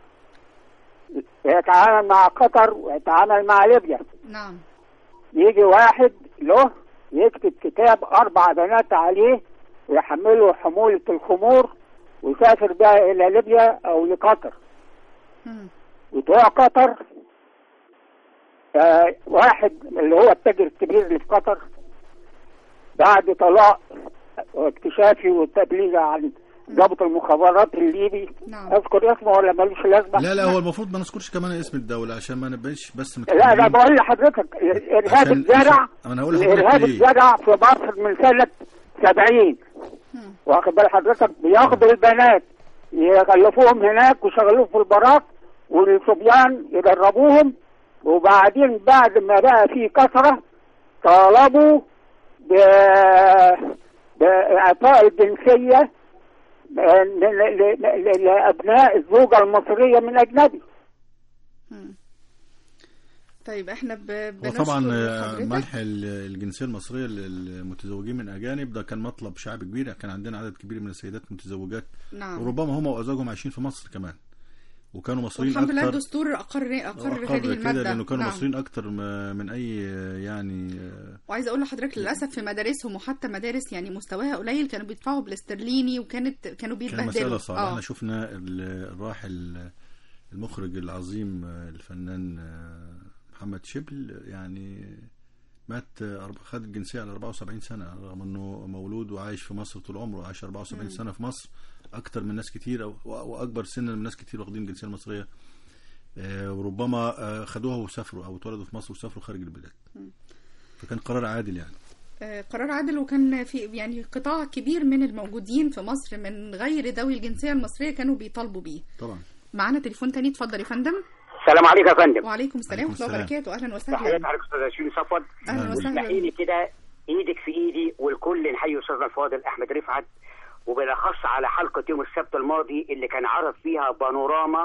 يتعامل مع قطر ويتعامل مع ليبيا نعم يجي واحد له يكتب كتاب أربع بنات عليه ويحمله حمولة الخمور ويسافر بها إلى ليبيا أو لقطر مم. وتوع قطر آه واحد اللي هو التاجر الكبير اللي في قطر بعد طلاق واكتشافي والتبليغ عن ضابط المخابرات الليبي نعم. اذكر اسمه ولا ملوش لازمه لا لا هو المفروض ما نذكرش كمان اسم الدولة عشان ما نبقاش بس لا لا متكلمين. بقول لحضرتك الارهاب عشان- اتزرع عشان- أنا هقول لحضرتك الارهاب ليه. اتزرع في مصر من سنه 70 واخد بال حضرتك بياخدوا البنات يغلفوهم هناك ويشغلوهم في البراك والصبيان يدربوهم وبعدين بعد ما بقى في كثره طالبوا ب... باعطاء الجنسيه ل- ل- ل- لابناء الزوجه المصريه من اجنبي طيب احنا ب... بنشكر وطبعا آه، حضرتك. منح ال- الجنسيه المصريه للمتزوجين من اجانب ده كان مطلب شعب كبير كان عندنا عدد كبير من السيدات متزوجات نعم. وربما هم وازواجهم عايشين في مصر كمان وكانوا مصريين والحمد لله اكتر الدستور اقر اقر, أقر هذه كده الماده لانه كانوا نعم. مصريين اكتر م- من اي آه، يعني آه، وعايزه اقول لحضرتك للاسف في مدارسهم وحتى مدارس يعني مستواها قليل كانوا بيدفعوا بالاسترليني وكانت كانوا كان بيتبهدلوا مسألة صعبة آه. احنا شفنا ال- الراحل المخرج العظيم آه، الفنان آه، محمد شبل يعني مات آه، أرب- خد الجنسية على 74 سنة رغم انه مولود وعايش في مصر طول عمره عايش 74 مم. سنة في مصر اكتر من ناس كتير أو- واكبر سنا من ناس كتير واخدين الجنسية المصرية آه، وربما آه، خدوها وسافروا او اتولدوا في مصر وسافروا خارج البلاد مم. فكان قرار عادل يعني آه، قرار عادل وكان في يعني قطاع كبير من الموجودين في مصر من غير ذوي الجنسيه المصريه كانوا بيطالبوا بيه طبعا معانا تليفون تاني اتفضل يا فندم السلام عليكم يا فندم وعليكم السلام ورحمه الله السلام. وبركاته اهلا تحياتي وسهلا عليكم استاذ شيرين صفوت أهلا وسهلا. واسمحي لي كده ايدك في ايدي والكل نحيي استاذنا الفاضل احمد رفعت وبالاخص على حلقه يوم السبت الماضي اللي كان عرض فيها بانوراما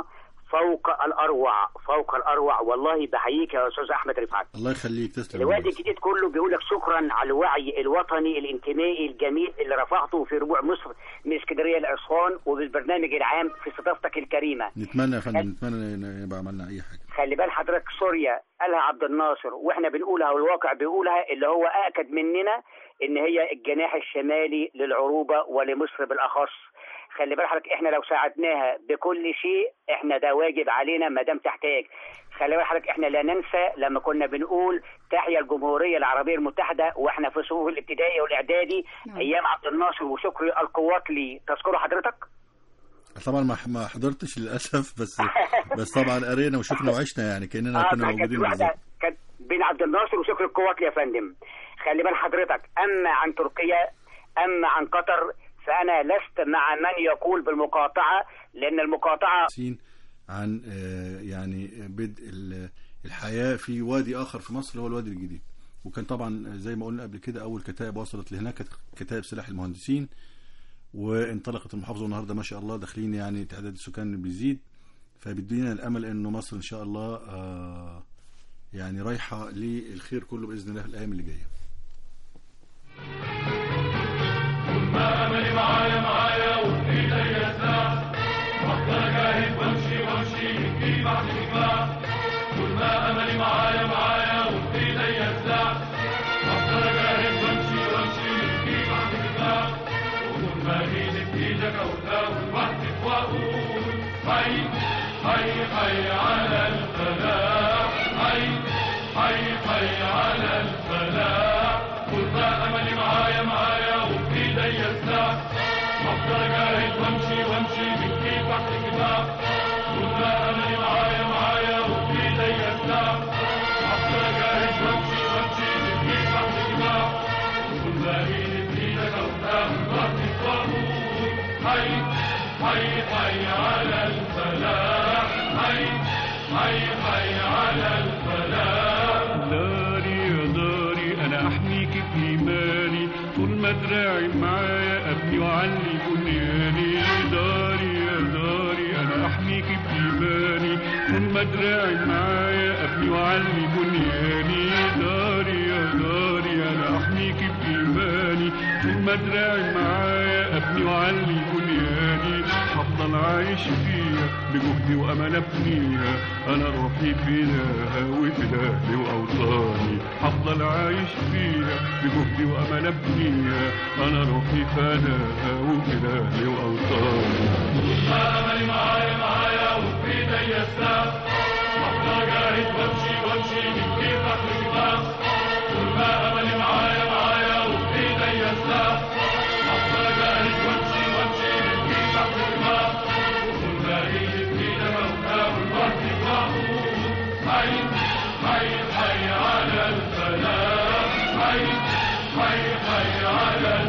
فوق الاروع فوق الاروع والله بحييك يا استاذ احمد رفعت الله يخليك تسلم الواد الجديد كله بيقول لك شكرا على الوعي الوطني الانتمائي الجميل اللي رفعته في ربوع مصر من اسكندريه لاسوان وبالبرنامج العام في استضافتك الكريمه نتمنى يا فندم نتمنى ن- يبقى عملنا اي حاجه خلي بال حضرتك سوريا قالها عبد الناصر واحنا بنقولها والواقع بيقولها اللي هو اكد مننا ان هي الجناح الشمالي للعروبه ولمصر بالاخص خلي بال حضرتك احنا لو ساعدناها بكل شيء احنا ده واجب علينا ما دام تحتاج خلي بال حضرتك احنا لا ننسى لما كنا بنقول تحيا الجمهوريه العربيه المتحده واحنا في صفوف الابتدائي والاعدادي ايام عبد الناصر وشكري القواتلي تذكره حضرتك طبعا ما ما حضرتش للاسف بس بس طبعا قرينا وشفنا وعشنا يعني كاننا اه كنا ما كانت موجودين واحده بالظبط كانت بين عبد الناصر وشكري القواتلي يا فندم خلي بال حضرتك اما عن تركيا اما عن قطر فانا لست مع من يقول بالمقاطعه لان المقاطعه سين عن آه، يعني بدء ال- الحياه في وادي اخر في مصر هو الوادي الجديد وكان طبعا زي ما قلنا قبل كده اول كتائب وصلت لهناك كانت كتائب سلاح المهندسين وانطلقت المحافظه والنهارده ما شاء الله داخلين يعني تعداد السكان بيزيد فبيدينا الامل انه مصر ان شاء الله آه، يعني رايحه للخير كله باذن الله في الايام اللي جايه ما املي معايا معايا وفي ايديا ساعة وافضل اجاهد وامشي وامشي من جيب بعد جباع طول ما املي معايا معايا وفي ايديا ساعة وافضل اجاهد وامشي وامشي من جيب بعد جباع وطول ما ايدي في ايدك اوتاوي وحدك واقول حي حي حي على الفلاح حي حي حي على الفلاح طول ما املي معايا معايا وفي ايديا الساعة افضل اجاهد وامشي وامشي بالكيف تحت كتاب طول ما املي معايا معايا وفي ايديا الساعة افضل اجاهد وامشي وامشي بالكيف تحت كتاب طول ما ايدي في ايدك قدام وقتك واقول حي حي حي على الفلاح حي حي حي على الفلاح داري يا داري انا احميك بايماني طول ما دراعي معايا ابني وعلي بنياني داري يا داري انا احميك بايماني طول ما دراعي معايا ابني وعلي بنياني داري يا داري انا احميك بايماني طول ما دراعي معايا ابني وعلي بنياني هفضل عايش فيها بجهدي وامانه ابنيها انا روحي فداها وفداهي واوطاني هفضل عايش فيها بجهدي وامانه ابنيها انا روحي فداها وفداهي واوطاني ما املي معايا معايا وفي ايديا الساعة افضل اجاهد وامشي وامشي من كيف تحت الجبال طول ما املي معايا معايا وفي ايديا الساعة افضل اجاهد وامشي وامشي من كيف تحت الجبال طول ما ايدي في ايدك اوتاوي وحدي واقول حي حي حي على الفلاح حي حي حي على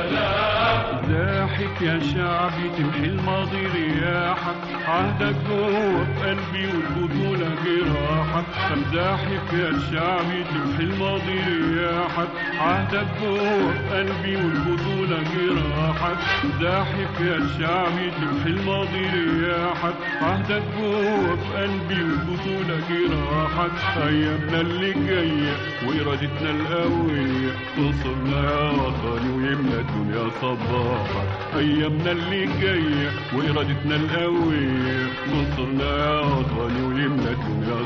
الفلاح زاحف يا شعبي تمحي الماضي رياحك عهدك جوه في قلبي والبطولة جراحك كم زاحف يا شعبي تمحي الماضي رياحك عهدك جوه في قلبي والبطولة جراحك زاحف يا شعبي تمحي الماضي رياحك عهدك جوه في قلبي والبطولة جراحك أيامنا اللي جاية وإرادتنا القوية توصلنا يا وطني ويملى الدنيا صباحك أيامنا اللي جاية وإرادتنا القوية توصلنا يا وطني ويملى الدنيا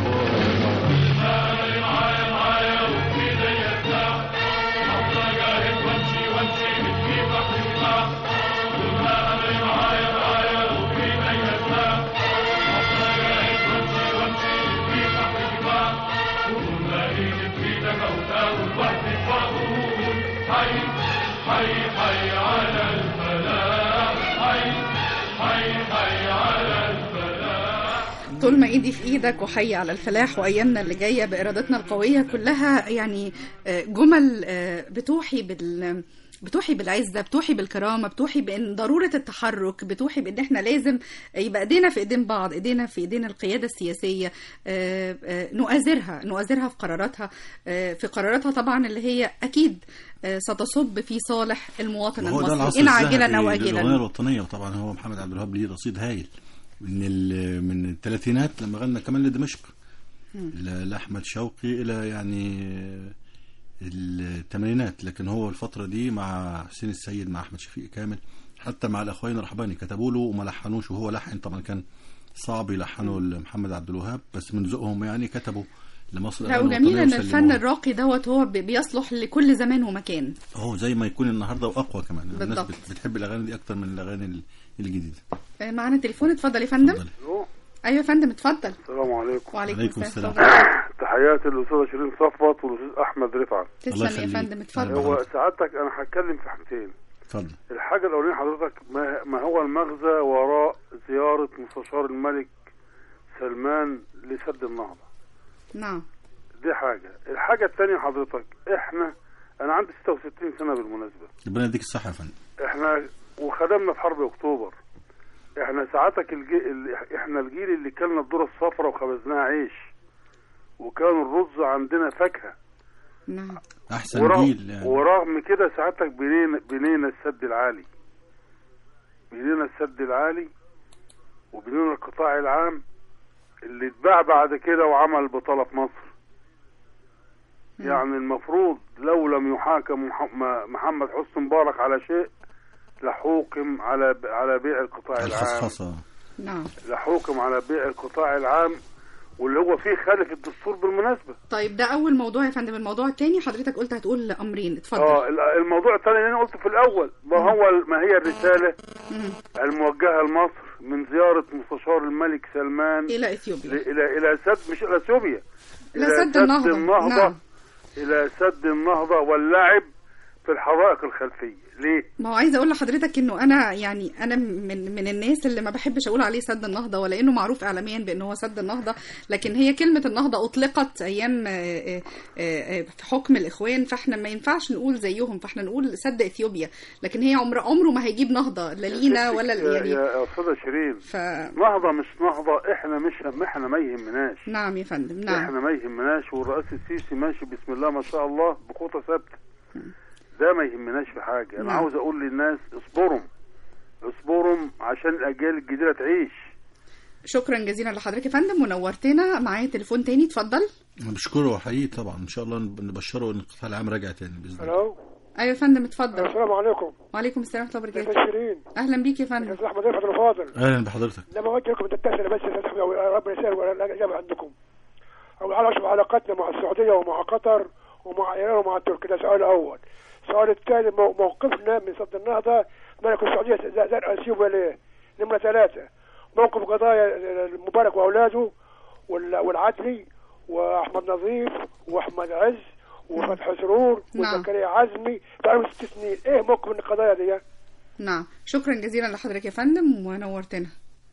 صباحك املي معايا معايا وفي ايديا الساعة افضل اجاهد وامشي وامشي من كيف تحت الجبال طول ما املي معايا معايا وفي ايديا الساعة افضل اجاهد وامشي وامشي من كيف تحت الجبال طول ما ايدي في ايدك اوتاوي لوحدك واقول حي حي حي على الفلاح حي حي حي على الفلاح طول ما ايدي في ايدك وحي على الفلاح وايامنا اللي جايه بارادتنا القويه كلها يعني آه، جمل آه، بتوحي بال بتوحي بالعزه بتوحي بالكرامه بتوحي بان ضروره التحرك بتوحي بان احنا لازم يبقى ايدينا في ايدين بعض ايدينا في ايدين القياده السياسيه آه، آه، نؤازرها نؤازرها في قراراتها آه، في قراراتها طبعا اللي هي اكيد آه، ستصب في صالح المواطن وهو ده المصري العصر ان عاجلا او الذهبي للاغنيه اجلا الوطنيه وطبعا هو محمد عبد الوهاب ليه رصيد هايل من ال- من الثلاثينات لما غنى كمان لدمشق مم. ل- لاحمد شوقي الى يعني الثمانينات لكن هو الفتره دي مع حسين السيد مع احمد شفيق كامل حتى مع الاخوين الرحباني كتبوا له وما لحنوش وهو لحن طبعا كان صعب يلحنوا لمحمد عبد الوهاب بس من ذوقهم يعني كتبوا لمصر لا أغاني وجميل وطنية ان وسلموها. الفن الراقي دوت هو بي- بيصلح لكل زمان ومكان هو زي ما يكون النهارده واقوى كمان الناس بالضبط. بت- بتحب الاغاني دي اكتر من الاغاني ال- الجديده آه، معانا تليفون اتفضل يا فندم ايوه يا فندم اتفضل السلام عليكم وعليكم عليكم السلام السلام. اتفضل. تحياتي للاستاذه شيرين صفوت والاستاذ احمد رفعت تسلم يا فندم اتفضل هو سعادتك انا هتكلم في حاجتين اتفضل الحاجه الاولانيه حضرتك ما, ما هو المغزى وراء زياره مستشار الملك سلمان لسد النهضه نعم دي حاجه الحاجه الثانيه حضرتك احنا انا عندي 66 سنه بالمناسبه ربنا يديك الصحه يا فندم احنا وخدمنا في حرب اكتوبر احنا ساعتك الجي... ال- احنا الجيل اللي كلنا الذره الصفراء وخبزناها عيش وكان الرز عندنا فاكهه نعم احسن ورغم, جيل يعني. ورغم كده ساعتك بنينا بنينا السد العالي بنينا السد العالي وبنينا القطاع العام اللي اتباع بعد كده وعمل بطالة في مصر يعني المفروض لو لم يحاكم مح- م- محمد حسني مبارك على شيء لحوكم على ب- على بيع القطاع العام الخصخصه نعم لحوكم على بيع القطاع العام واللي هو فيه خالف الدستور بالمناسبة طيب ده اول موضوع يا فندم الموضوع الثاني حضرتك قلت هتقول امرين اتفضل اه ال- الموضوع الثاني اللي انا قلته في الاول ما هو ما هي الرساله مم. الموجهه لمصر من زياره مستشار الملك سلمان الى اثيوبيا ل- الى الى سد مش الى اثيوبيا إلى سد النهضة. النهضه نعم. الى سد النهضه واللعب في الحدائق الخلفيه ليه؟ ما هو عايزه اقول لحضرتك انه انا يعني انا من من الناس اللي ما بحبش اقول عليه سد النهضه ولا انه معروف اعلاميا بان هو سد النهضه لكن هي كلمه النهضه اطلقت ايام آه، آه، آه، في حكم الاخوان فاحنا ما ينفعش نقول زيهم فاحنا نقول سد اثيوبيا لكن هي عمر عمره ما هيجيب نهضه لا لينا ولا يا يعني يا استاذه شيرين ف... نهضه مش نهضه احنا مش احنا ما يهمناش نعم يا فندم نعم احنا ما يهمناش والرئيس السيسي ماشي بسم الله ما شاء الله بخطى ثابته ده ما يهمناش في حاجه انا نعم. عاوز اقول للناس اصبروا اصبروا عشان الاجيال الجديده تعيش شكرا جزيلا لحضرتك يا فندم ونورتنا معايا تليفون تاني اتفضل انا بشكره وحقيقي طبعا ان شاء الله نب- نبشره ان القطاع العام راجع تاني باذن الله الو ايوه يا فندم اتفضل السلام عليكم وعليكم السلام ورحمه الله ازيك وبركاته يا شيرين اهلا بيك يا فندم استاذ احمد رفعت الفاضل اهلا بحضرتك لما وجه لكم التسأل بس يا أستاذ أحمد، ربنا يسهل الاجابه عندكم او على شوف علاقتنا مع السعوديه ومع قطر ومع ايران ومع تركيا ده سؤال اول السؤال الثاني مو- موقفنا من صد النهضه ملك السعوديه ز- زرع اثيوبيا ليه؟ نمره ثلاثه موقف قضايا المبارك واولاده وال- والعدلي واحمد نظيف واحمد عز وفتح سرور نعم. وزكريا عزمي بقالهم ست سنين ايه موقف من القضايا دي؟ نعم شكرا جزيلا لحضرتك يا فندم ونورتنا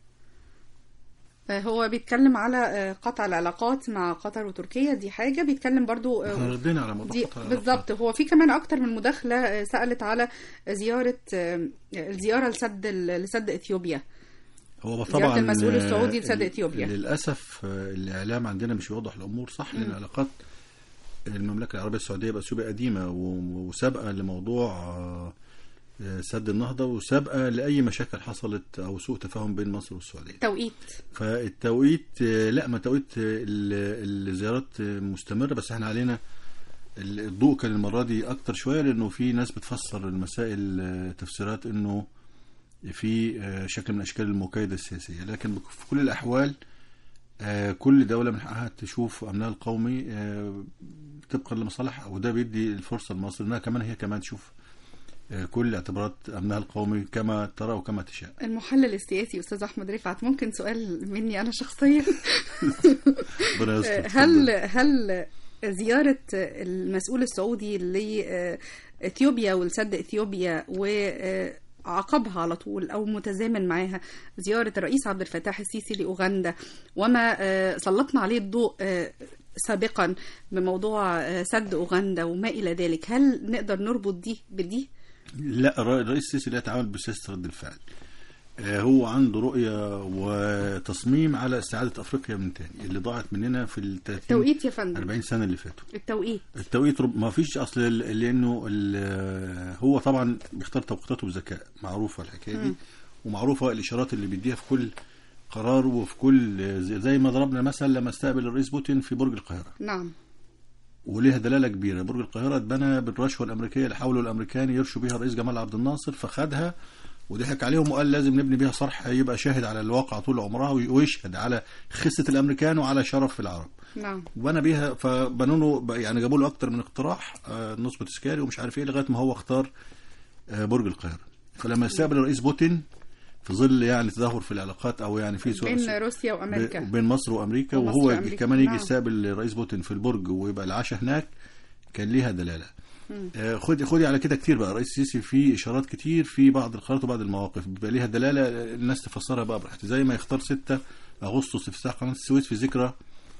آه، هو بيتكلم على آه، قطع العلاقات مع قطر وتركيا دي حاجة بيتكلم برضو آه، احنا ردينا على موضوع دي قطع العلاقات. بالظبط هو في كمان اكتر من مداخلة آه، سألت على زيارة آه، الزيارة لسد لسد اثيوبيا هو زيارة طبعا المسؤول السعودي آه، لسد إثيوبيا. للاسف آه، الاعلام عندنا مش بيوضح الامور صح لان مم. العلاقات المملكه العربيه السعوديه باثيوبيا قديمه و- وسابقه لموضوع آه، آه، سد النهضه وسابقه لاي مشاكل حصلت او سوء تفاهم بين مصر والسعوديه توقيت فالتوقيت آه، لا ما توقيت آه، ال- الزيارات آه، مستمره بس احنا علينا ال- الضوء كان المره دي اكتر شويه لانه في ناس بتفسر المسائل آه، تفسيرات انه في آه، شكل من اشكال المكايده السياسيه لكن بك- في كل الاحوال آه، كل دوله من حقها تشوف امنها القومي آه، طبقا لمصالحها وده بيدي الفرصه لمصر انها كمان هي كمان تشوف آه، كل اعتبارات امنها القومي كما ترى وكما تشاء المحلل السياسي استاذ احمد رفعت ممكن سؤال مني انا شخصيا ربنا يستر هل هل زيارة المسؤول السعودي لإثيوبيا ولسد إثيوبيا وعقبها على طول أو متزامن معاها زيارة الرئيس عبد الفتاح السيسي لأوغندا وما آه، سلطنا عليه الضوء آه، سابقا بموضوع آه، سد أوغندا وما إلى ذلك هل نقدر نربط دي بدي؟ لا الر- الرئيس السيسي لا يتعامل بسياسه رد الفعل آه، هو عنده رؤيه وتصميم على استعاده افريقيا من تاني اللي ضاعت مننا في ال 30 التوقيت يا فندم 40 سنه اللي فاتوا التوقيت التوقيت رب- ما فيش اصل ال- لانه ال- هو طبعا بيختار توقيتاته بذكاء معروفه الحكايه دي مم. ومعروفه الاشارات اللي بيديها في كل قرار وفي كل زي زي ما ضربنا مثل لما استقبل الرئيس بوتين في برج القاهره نعم وليها دلاله كبيره برج القاهره اتبنى بالرشوه الامريكيه اللي حاولوا الامريكان يرشوا بيها الرئيس جمال عبد الناصر فخدها وضحك عليهم وقال لازم نبني بيها صرح يبقى شاهد على الواقع طول عمرها ويشهد على خسه الامريكان وعلى شرف العرب نعم وانا بيها فبنوا له يعني جابوا له اكتر من اقتراح آه، نصب تذكاري ومش عارف ايه لغايه ما هو اختار آه، برج القاهره فلما استقبل الرئيس بوتين في ظل يعني تدهور في العلاقات او يعني في سوء بين روسيا وامريكا ب- بين مصر وامريكا ومصر وهو وأمريكا، كمان يجي نعم. يستقبل الرئيس بوتين في البرج ويبقى العشاء هناك كان ليها دلاله مم. آه، خدي خدي على كده كتير بقى الرئيس السيسي في اشارات كتير في بعض القرارات وبعض المواقف بيبقى ليها دلاله آه، الناس تفسرها بقى براحتها زي ما يختار 6 اغسطس افتتاح قناه السويس في ذكرى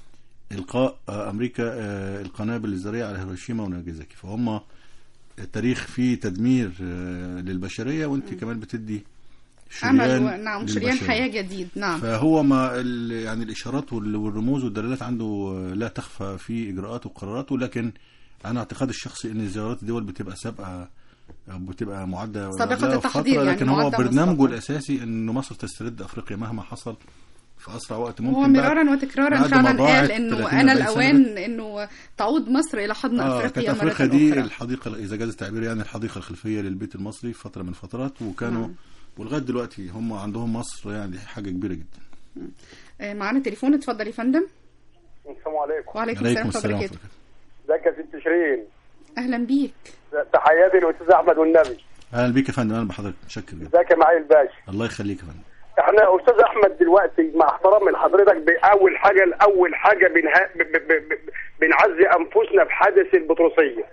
القاء آه، امريكا آه، القنابل الذريه على هيروشيما وناجازاكي فهم التاريخ فيه تدمير آه، للبشريه وانت كمان بتدي امل شريان و... نعم شريان للبشرية. حياه جديد نعم فهو ما ال- يعني الاشارات وال- والرموز والدلالات عنده آه، لا تخفى في اجراءاته وقراراته لكن انا اعتقادي الشخصي ان زيارات الدول بتبقى سابقه أو بتبقى معده سابقة قبلها التحضير بفترة، يعني لكن هو معدة برنامجه مسبقة. الاساسي ان مصر تسترد افريقيا مهما حصل في اسرع وقت ممكن هو بعد- مرارا وتكرارا بعد ما فعلا ضاعت قال انه 30 انا 40 سنة. الاوان انه تعود مصر الى حضن اه كانت افريقيا مره افريقيا دي اخرى الحديقه اذا جاز التعبير يعني الحديقه الخلفيه للبيت المصري في فتره من الفترات وكانوا نعم. ولغايه دلوقتي هم عندهم مصر يعني حاجه كبيره جدا آه، معانا تليفون اتفضل يا فندم السلام عليكم وعليكم عليكم السلام ورحمه السلام الله وبركاته ازيك يا ست شيرين اهلا بيك تحياتي للاستاذ احمد والنبي اهلا بيك يا فندم اهلا بحضرتك متشكر جدا ازيك يا معالي الباشا الله يخليك يا فندم احنا استاذ احمد دلوقتي مع احترامي لحضرتك باول حاجه الاول حاجه بنها... ب... ب... ب... ب... بنعزي انفسنا بحادث البطرسيه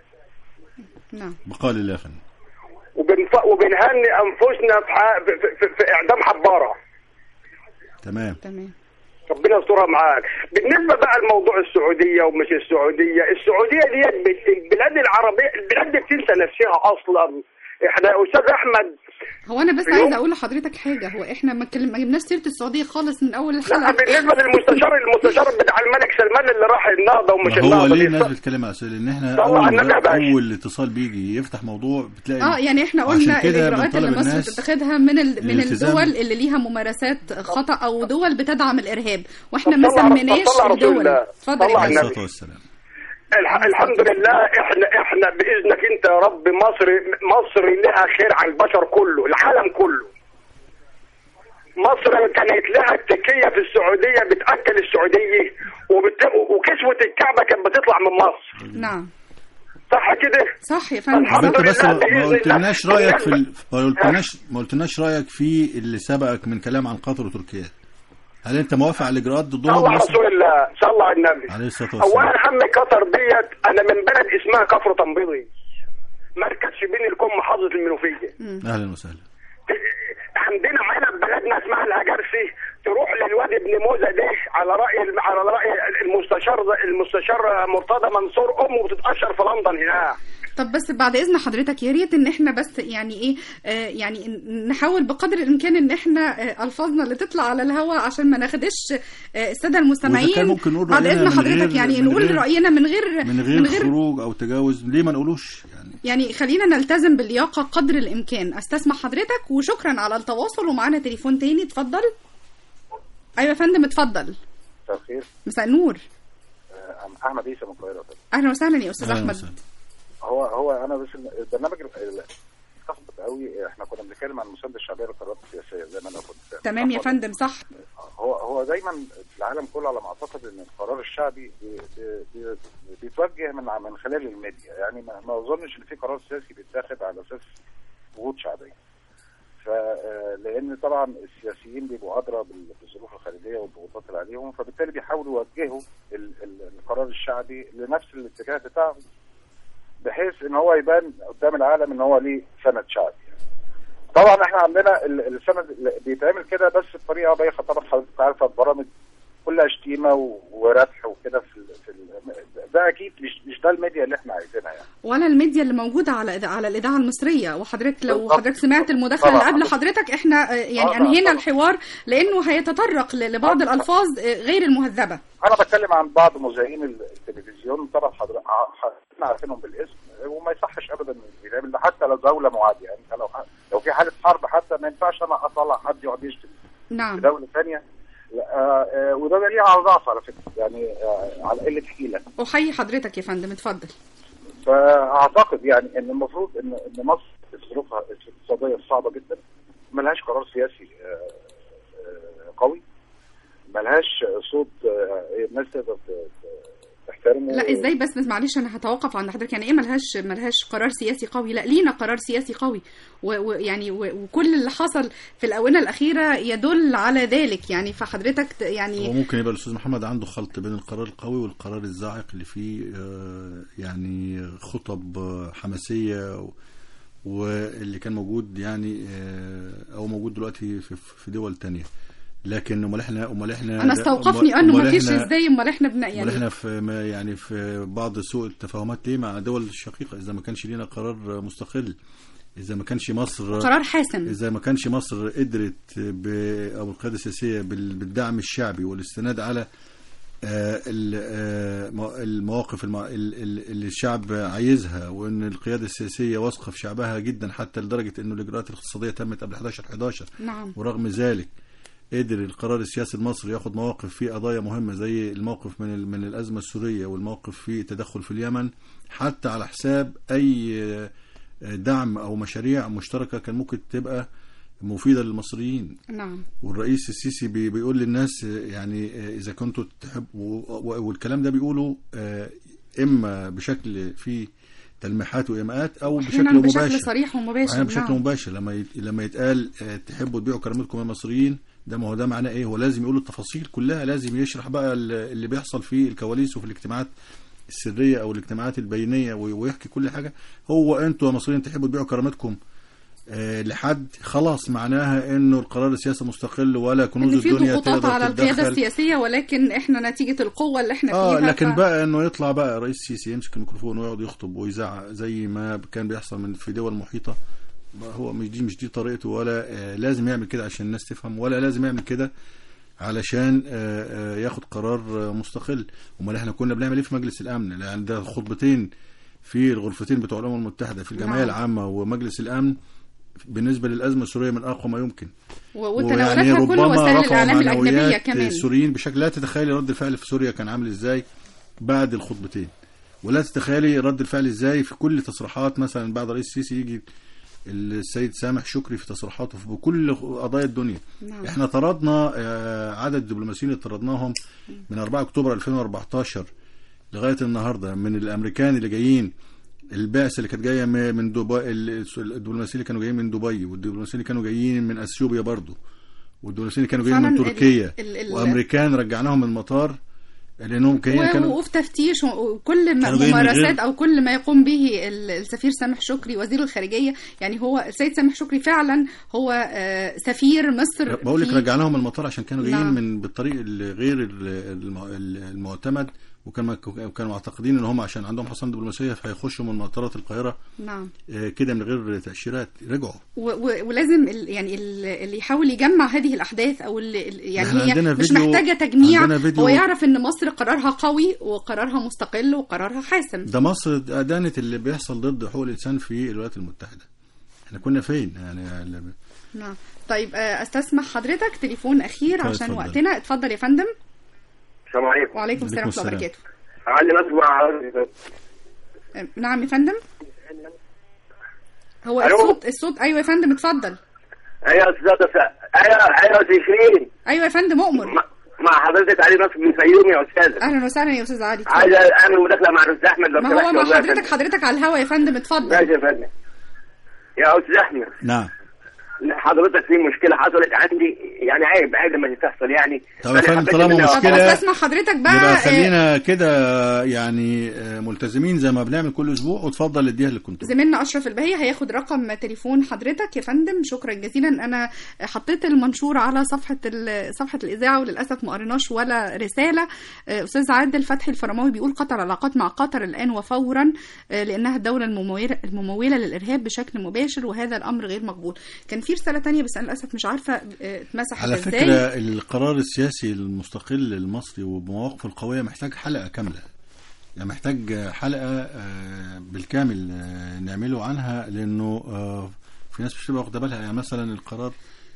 نعم بقال الله يا فندم وبنف... وبنهني انفسنا في, ح... في... في... في اعدام حباره تمام تمام ربنا يسترها معاك بالنسبه بقى لموضوع السعوديه ومش السعوديه السعوديه ديت بت- البلاد العربيه البلاد دي بتنسى نفسها اصلا احنا يا استاذ احمد هو انا بس اليوم- عايزه اقول لحضرتك حاجه هو احنا ما اتكلم- ما جبناش سيره السعوديه خالص من اول لا الحلقه بالنسبه للمستشار المستشار بتاع الملك سلمان اللي راح النهضه ومش ما هو النهضه ليه دي الناس بتتكلم على اسئله لان احنا طلع اول النبي يا باشا. اول اتصال بيجي يفتح موضوع بتلاقي اه يعني احنا وعشان قلنا كده الاجراءات اللي بنطالب مصر الناس بتتخذها من ال... من الالتزام. الدول اللي ليها ممارسات خطا او دول بتدعم الارهاب واحنا طب ما صلى على- سميناش طب صلى على رسول الدول الله. اتفضل صلى يا على فندم. النبي. والسلام الح- الحمد لله احنا احنا باذنك انت يا رب مصر مصر لها خير على البشر كله العالم كله مصر كانت لها التكيه في السعوديه بتاكل السعوديه وبت... وكسوه الكعبه كانت بتطلع من مصر نعم صح كده صح يا فندم طب انت بس لله ما بإذن ما الله. قلتلناش رايك في ال... ما قلتلناش ما قلتلناش رايك في اللي سبقك من كلام عن قطر وتركيا هل انت موافق على الاجراءات ضدهم صلى على مصر؟ رسول الله صلى على النبي عليه الصلاه والسلام اولا هم قطر ديت انا من بلد اسمها كفر تنبيضي مركز شبين الكم محافظه المنوفيه اهلا وسهلا عندنا هنا بلدنا اسمها الهجرسي تروح للوادي ابن موزه ده على راي على راي المستشار المستشار مرتضى منصور امه بتتاشر في لندن هناك طب بس بعد اذن حضرتك يا ريت ان احنا بس يعني ايه آه يعني ن- نحاول بقدر الامكان ان احنا آه الفاظنا اللي تطلع على الهواء عشان ما ناخدش آه الساده وإذا المستمعين كان ممكن نقول بعد رأينا اذن من حضرتك غير- يعني من نقول غير- راينا من غير من غير, خروج او تجاوز ليه ما نقولوش يعني يعني خلينا نلتزم باللياقه قدر الامكان استسمح حضرتك وشكرا على التواصل ومعانا تليفون تاني اتفضل ايوه يا فندم اتفضل مساء الخير مساء النور آه، احمد عيسى من القاهره اهلا وسهلا يا استاذ أهلا احمد وسهلا. هو هو انا بس البرنامج ال- ال- اتلخبط قوي احنا كنا بنتكلم عن المسانده الشعبيه للقرارات السياسيه زي ما انا كنت تمام يا فندم صح هو هو دايما في العالم كله على ما اعتقد ان القرار الشعبي بي- بي- بي- بيتوجه من من خلال الميديا يعني ما ما اظنش ان في قرار سياسي بيتاخد على اساس ضغوط شعبيه ف آه، لان طبعا السياسيين بيبقوا ادرى بال- بالظروف الخارجيه والضغوطات اللي عليهم فبالتالي بيحاولوا يوجهوا ال- ال- القرار الشعبي لنفس الاتجاه بتاعهم بحيث ان هو يبان قدام العالم ان هو ليه سند شعبي طبعا احنا عندنا ال- السند اللي بيتعمل كده بس بطريقه بايخه طبعا حضرتك عارفه البرامج كلها شتيمه و- وربح وكده في, ال- في ال- ده اكيد مش مش ده الميديا اللي احنا عايزينها يعني ولا الميديا اللي موجوده على على الاذاعه المصريه وحضرتك لو بالظبط. حضرتك سمعت المداخله طبعا. اللي قبل حضرتك احنا آه، يعني طبعا. انهينا الحوار لانه هيتطرق ل- لبعض الالفاظ آه، غير المهذبه انا بتكلم عن بعض مذيعين ال- التلفزيون طبعا حضرتك احنا عارفينهم بالاسم وما يصحش ابدا إن يتعمل ده حتى لو دوله معاديه يعني انت لو لو في حاله حرب حتى ما ينفعش انا اطلع حد يقعد يشتم في نعم دوله ثانيه دليل على ضعف على فكره يعني آه، على قله حيله احيي حضرتك يا فندم اتفضل فاعتقد يعني ان المفروض ان ان مصر في ظروفها الاقتصاديه الصعبه جدا ملهاش قرار سياسي آه، آه، قوي ملهاش صوت آه، الناس تقدر ت- ت- تحترمه لا ازاي بس بس معلش انا هتوقف عند حضرتك يعني ايه ملهاش ملهاش قرار سياسي قوي لا لينا قرار سياسي قوي و- ويعني و- وكل اللي حصل في الاونه الاخيره يدل على ذلك يعني فحضرتك ت- يعني وممكن يبقى الاستاذ محمد عنده خلط بين القرار القوي والقرار الزاعق اللي فيه آه، يعني خطب آه، حماسيه و- واللي كان موجود يعني آه، او موجود دلوقتي في في دول تانية لكن امال احنا امال احنا انا استوقفني انه أمال ما فيش إحنا- ازاي امال احنا بن امال يعني احنا في ما يعني في بعض سوء التفاهمات ليه مع دول الشقيقه اذا ما كانش لينا قرار مستقل اذا ما كانش مصر قرار حاسم. اذا ما كانش مصر قدرت ب او القياده السياسيه بال- بالدعم الشعبي والاستناد على آه، ال- آه، مو- المواقف الم- ال- ال- اللي الشعب عايزها وان القياده السياسيه واثقه في شعبها جدا حتى لدرجه انه الاجراءات الاقتصاديه تمت قبل 11 11 نعم ورغم ذلك قدر القرار السياسي المصري ياخد مواقف في قضايا مهمة زي الموقف من ال- من الأزمة السورية والموقف في التدخل في اليمن حتى على حساب أي آه، دعم أو مشاريع مشتركة كان ممكن تبقى مفيدة للمصريين نعم والرئيس السيسي بي- بيقول للناس آه، يعني آه، إذا كنتوا تحبوا و- والكلام ده بيقوله آه، إما بشكل فيه تلميحات وإيماءات أو بشكل احيانا مباشر بشكل صريح ومباشر أحيانا بشكل نعم. مباشر لما يت... لما يتقال آه، تحبوا تبيعوا كرامتكم يا مصريين ده ما هو ده معناه ايه هو لازم يقول التفاصيل كلها لازم يشرح بقى ال- اللي بيحصل في الكواليس وفي الاجتماعات السريه او الاجتماعات البينيه وي- ويحكي كل حاجه هو انتوا يا مصريين تحبوا تبيعوا كرامتكم آه، لحد خلاص معناها انه القرار السياسي مستقل ولا كنوز ان في الدنيا ضغوطات تقدر على القياده تتدخل. السياسيه ولكن احنا نتيجه القوه اللي احنا اه فيها لكن ف- بقى انه يطلع بقى رئيس سيسي يمسك الميكروفون ويقعد يخطب ويزعق زي ما كان بيحصل من في دول محيطه ما هو مش دي مش دي طريقته ولا آه لازم يعمل كده عشان الناس تفهم ولا لازم يعمل كده علشان آه آه ياخد قرار آه مستقل امال احنا كنا بنعمل ايه في مجلس الامن لان ده خطبتين في الغرفتين بتوع الامم المتحده في الجمعيه نعم. العامه ومجلس الامن بالنسبه للازمه السوريه من اقوى ما يمكن و- وتناولتها كل وسائل رفعوا الاعلام الاجنبيه معنويات كمان السوريين بشكل لا تتخيلي رد الفعل في سوريا كان عامل ازاي بعد الخطبتين ولا تتخيلي رد الفعل ازاي في كل تصريحات مثلا بعد رئيس السيسي يجي السيد سامح شكري في تصريحاته في كل قضايا الدنيا نعم. احنا طردنا آه، عدد الدبلوماسيين اللي طردناهم من 4 اكتوبر 2014 لغايه النهارده من الامريكان اللي جايين البعثه اللي كانت جايه م- من دبي ال- الدبلوماسيين اللي كانوا جايين من دبي والدبلوماسيين اللي كانوا جايين من اثيوبيا برضه والدبلوماسيين اللي كانوا جايين من فعلاً ال- تركيا ال- ال- وامريكان رجعناهم من المطار لانهم كانوا و- كانوا وفي تفتيش وكل ما- كانوا جايين من غير- ممارسات او كل ما يقوم به ال- السفير سامح شكري وزير الخارجيه يعني هو السيد سامح شكري فعلا هو آه، سفير مصر بقول لك في- رجعناهم من المطار عشان كانوا جايين نعم. من بالطريق اللي غير ال- الم- المعتمد وكان كانوا معتقدين ان هم عشان عندهم حصانه دبلوماسيه فهيخشوا من مطارات القاهره نعم آه، كده من غير تاشيرات رجعوا و- و- ولازم ال- يعني ال- اللي يحاول يجمع هذه الاحداث او اللي يعني إحنا هي عندنا مش فيديو- محتاجه تجميع عندنا فيديو- هو يعرف ان مصر قرارها قوي وقرارها مستقل وقرارها حاسم ده مصر ادانت اللي بيحصل ضد حقوق الانسان في الولايات المتحده احنا كنا فين يعني ال- نعم طيب آه، استسمح حضرتك تليفون اخير طيب، عشان اتفضل. وقتنا اتفضل يا فندم السلام عليكم وعليكم السلام ورحمه الله وبركاته عندي ناس مع آه، نعم يا فندم هو ألو؟ الصوت الصوت ايوه يا فندم اتفضل ايوه يا استاذ ايوه ايوه تشرين ايوه يا فندم اؤمر مع حضرتك علي نصر من فيوم يا استاذ اهلا وسهلا يا استاذ علي عايز اعمل مداخله مع الاستاذ احمد لو ما هو سمحت مع والله يا حضرتك فندم. حضرتك على الهوا يا فندم اتفضل ماشي يا فندم يا استاذ احمد نعم حضرتك في مشكله حصلت عندي يعني عيب عيب لما تحصل يعني طب يا فأنا فندم حبيت طالما إن أنا- مشكلة- طب استسمح حضرتك بقى يبقى آه، خلينا كده يعني آه، ملتزمين زي ما بنعمل كل اسبوع وتفضل اديها للكنترول زميلنا اشرف البهيه هياخد رقم تليفون حضرتك يا فندم شكرا جزيلا انا حطيت المنشور على صفحه ال- صفحه الاذاعه وللاسف ما قريناش ولا رساله آه، استاذ عادل فتحي الفرماوي بيقول قطع العلاقات مع قطر الان وفورا آه، لانها الدوله المموله المموله للارهاب بشكل مباشر وهذا الامر غير مقبول كان في رساله تانية بس انا للاسف مش عارفه آه، اتمسحت على ازاي فكرة القرار السياسي المستقل المصري وبمواقفه القوية محتاج حلقة كاملة يعني محتاج حلقة آه، بالكامل آه، نعمله عنها لأنه آه، في ناس مش بتبقى واخدة بالها يعني مثلا القرار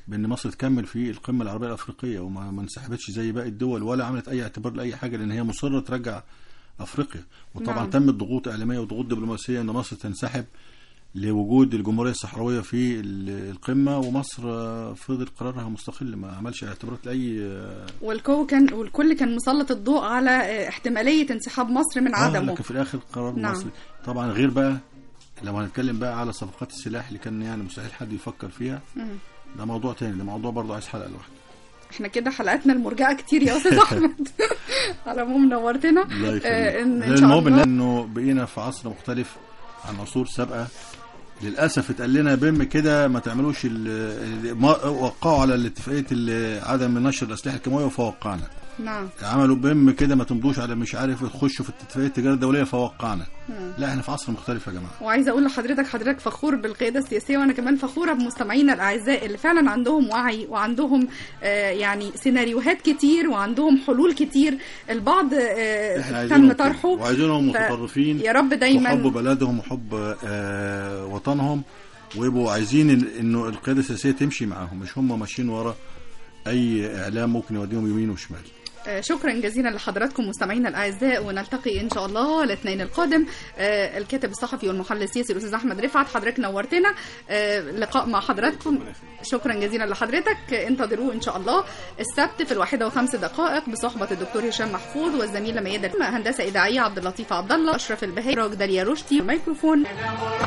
بان مصر تكمل في القمه العربيه الافريقيه وما ما انسحبتش زي باقي الدول ولا عملت اي اعتبار لاي حاجه لان هي مصره ترجع افريقيا وطبعا نعم. نعم. تمت ضغوط اعلاميه وضغوط دبلوماسيه ان مصر تنسحب لوجود الجمهوريه الصحراويه في ال- القمه ومصر آه، فضل قرارها مستقل ما عملش اعتبارات لاي آه، والكو كان والكل كان مسلط الضوء على آه، احتماليه انسحاب مصر من آه، عدمه لكن في الاخر قرار نعم. نعم. مصري طبعا غير بقى لو هنتكلم بقى على صفقات السلاح اللي كان يعني مستحيل حد يفكر فيها مم. ده موضوع تاني ده موضوع برضه عايز حلقه لوحده احنا كده حلقاتنا المرجعه كتير يا استاذ احمد على العموم نورتنا الله يخليك آه، ان إن شاء المهم الله انه بقينا في عصر مختلف عن عصور سابقه للاسف اتقال لنا بم كده ما تعملوش ال- ال- ما- وقعوا على الاتفاقيه ال- عدم نشر الاسلحه الكيماويه فوقعنا نعم عملوا بم كده ما تمضوش على مش عارف تخشوا في اتفاقيه التجاره الدوليه فوقعنا مم. لا احنا في عصر مختلف يا جماعه وعايزه اقول لحضرتك حضرتك فخور بالقياده السياسيه وانا كمان فخوره بمستمعينا الاعزاء اللي فعلا عندهم وعي وعندهم آه يعني سيناريوهات كتير وعندهم حلول كتير البعض آه احنا تم عايزينهم كده. طرحه وعايزينهم ف- متطرفين يا رب دايما وحب بلدهم وحب آه وطنهم ويبقوا عايزين إن- انه القياده السياسيه تمشي معاهم مش هم ماشيين ورا اي اعلام ممكن يوديهم يمين وشمال آه، شكرا جزيلا لحضراتكم مستمعينا الاعزاء ونلتقي ان شاء الله الاثنين القادم آه، الكاتب الصحفي والمحلل السياسي الاستاذ احمد رفعت حضرتك نورتنا آه، لقاء مع حضراتكم شكرا جزيلا لحضرتك آه، انتظروه ان شاء الله السبت في الواحدة وخمس دقائق بصحبة الدكتور هشام محفوظ والزميلة ميادة الم- هندسة إذاعية عبد اللطيف عبد الله أشرف البهي راج داليا رشدي الميكروفون من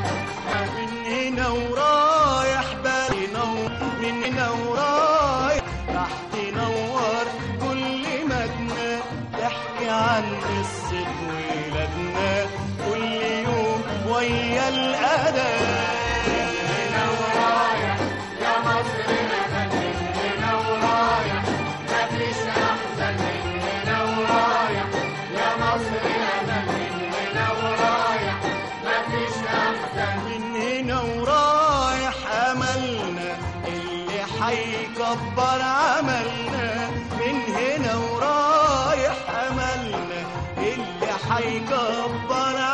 هنا ورايح بالي نور من هنا ورايح راح تنور كل مدنا تحكي عن قصة ولادنا كل يوم ويا الأذان هنا ورايح يا مصر من هنا ورايح مفيش أحسن من هنا ورايح يا مصر من هنا ورايح مفيش أحسن من هنا ورايح أملنا اللي حيكبر عملنا من هنا ورايح أملنا اللي حيكبر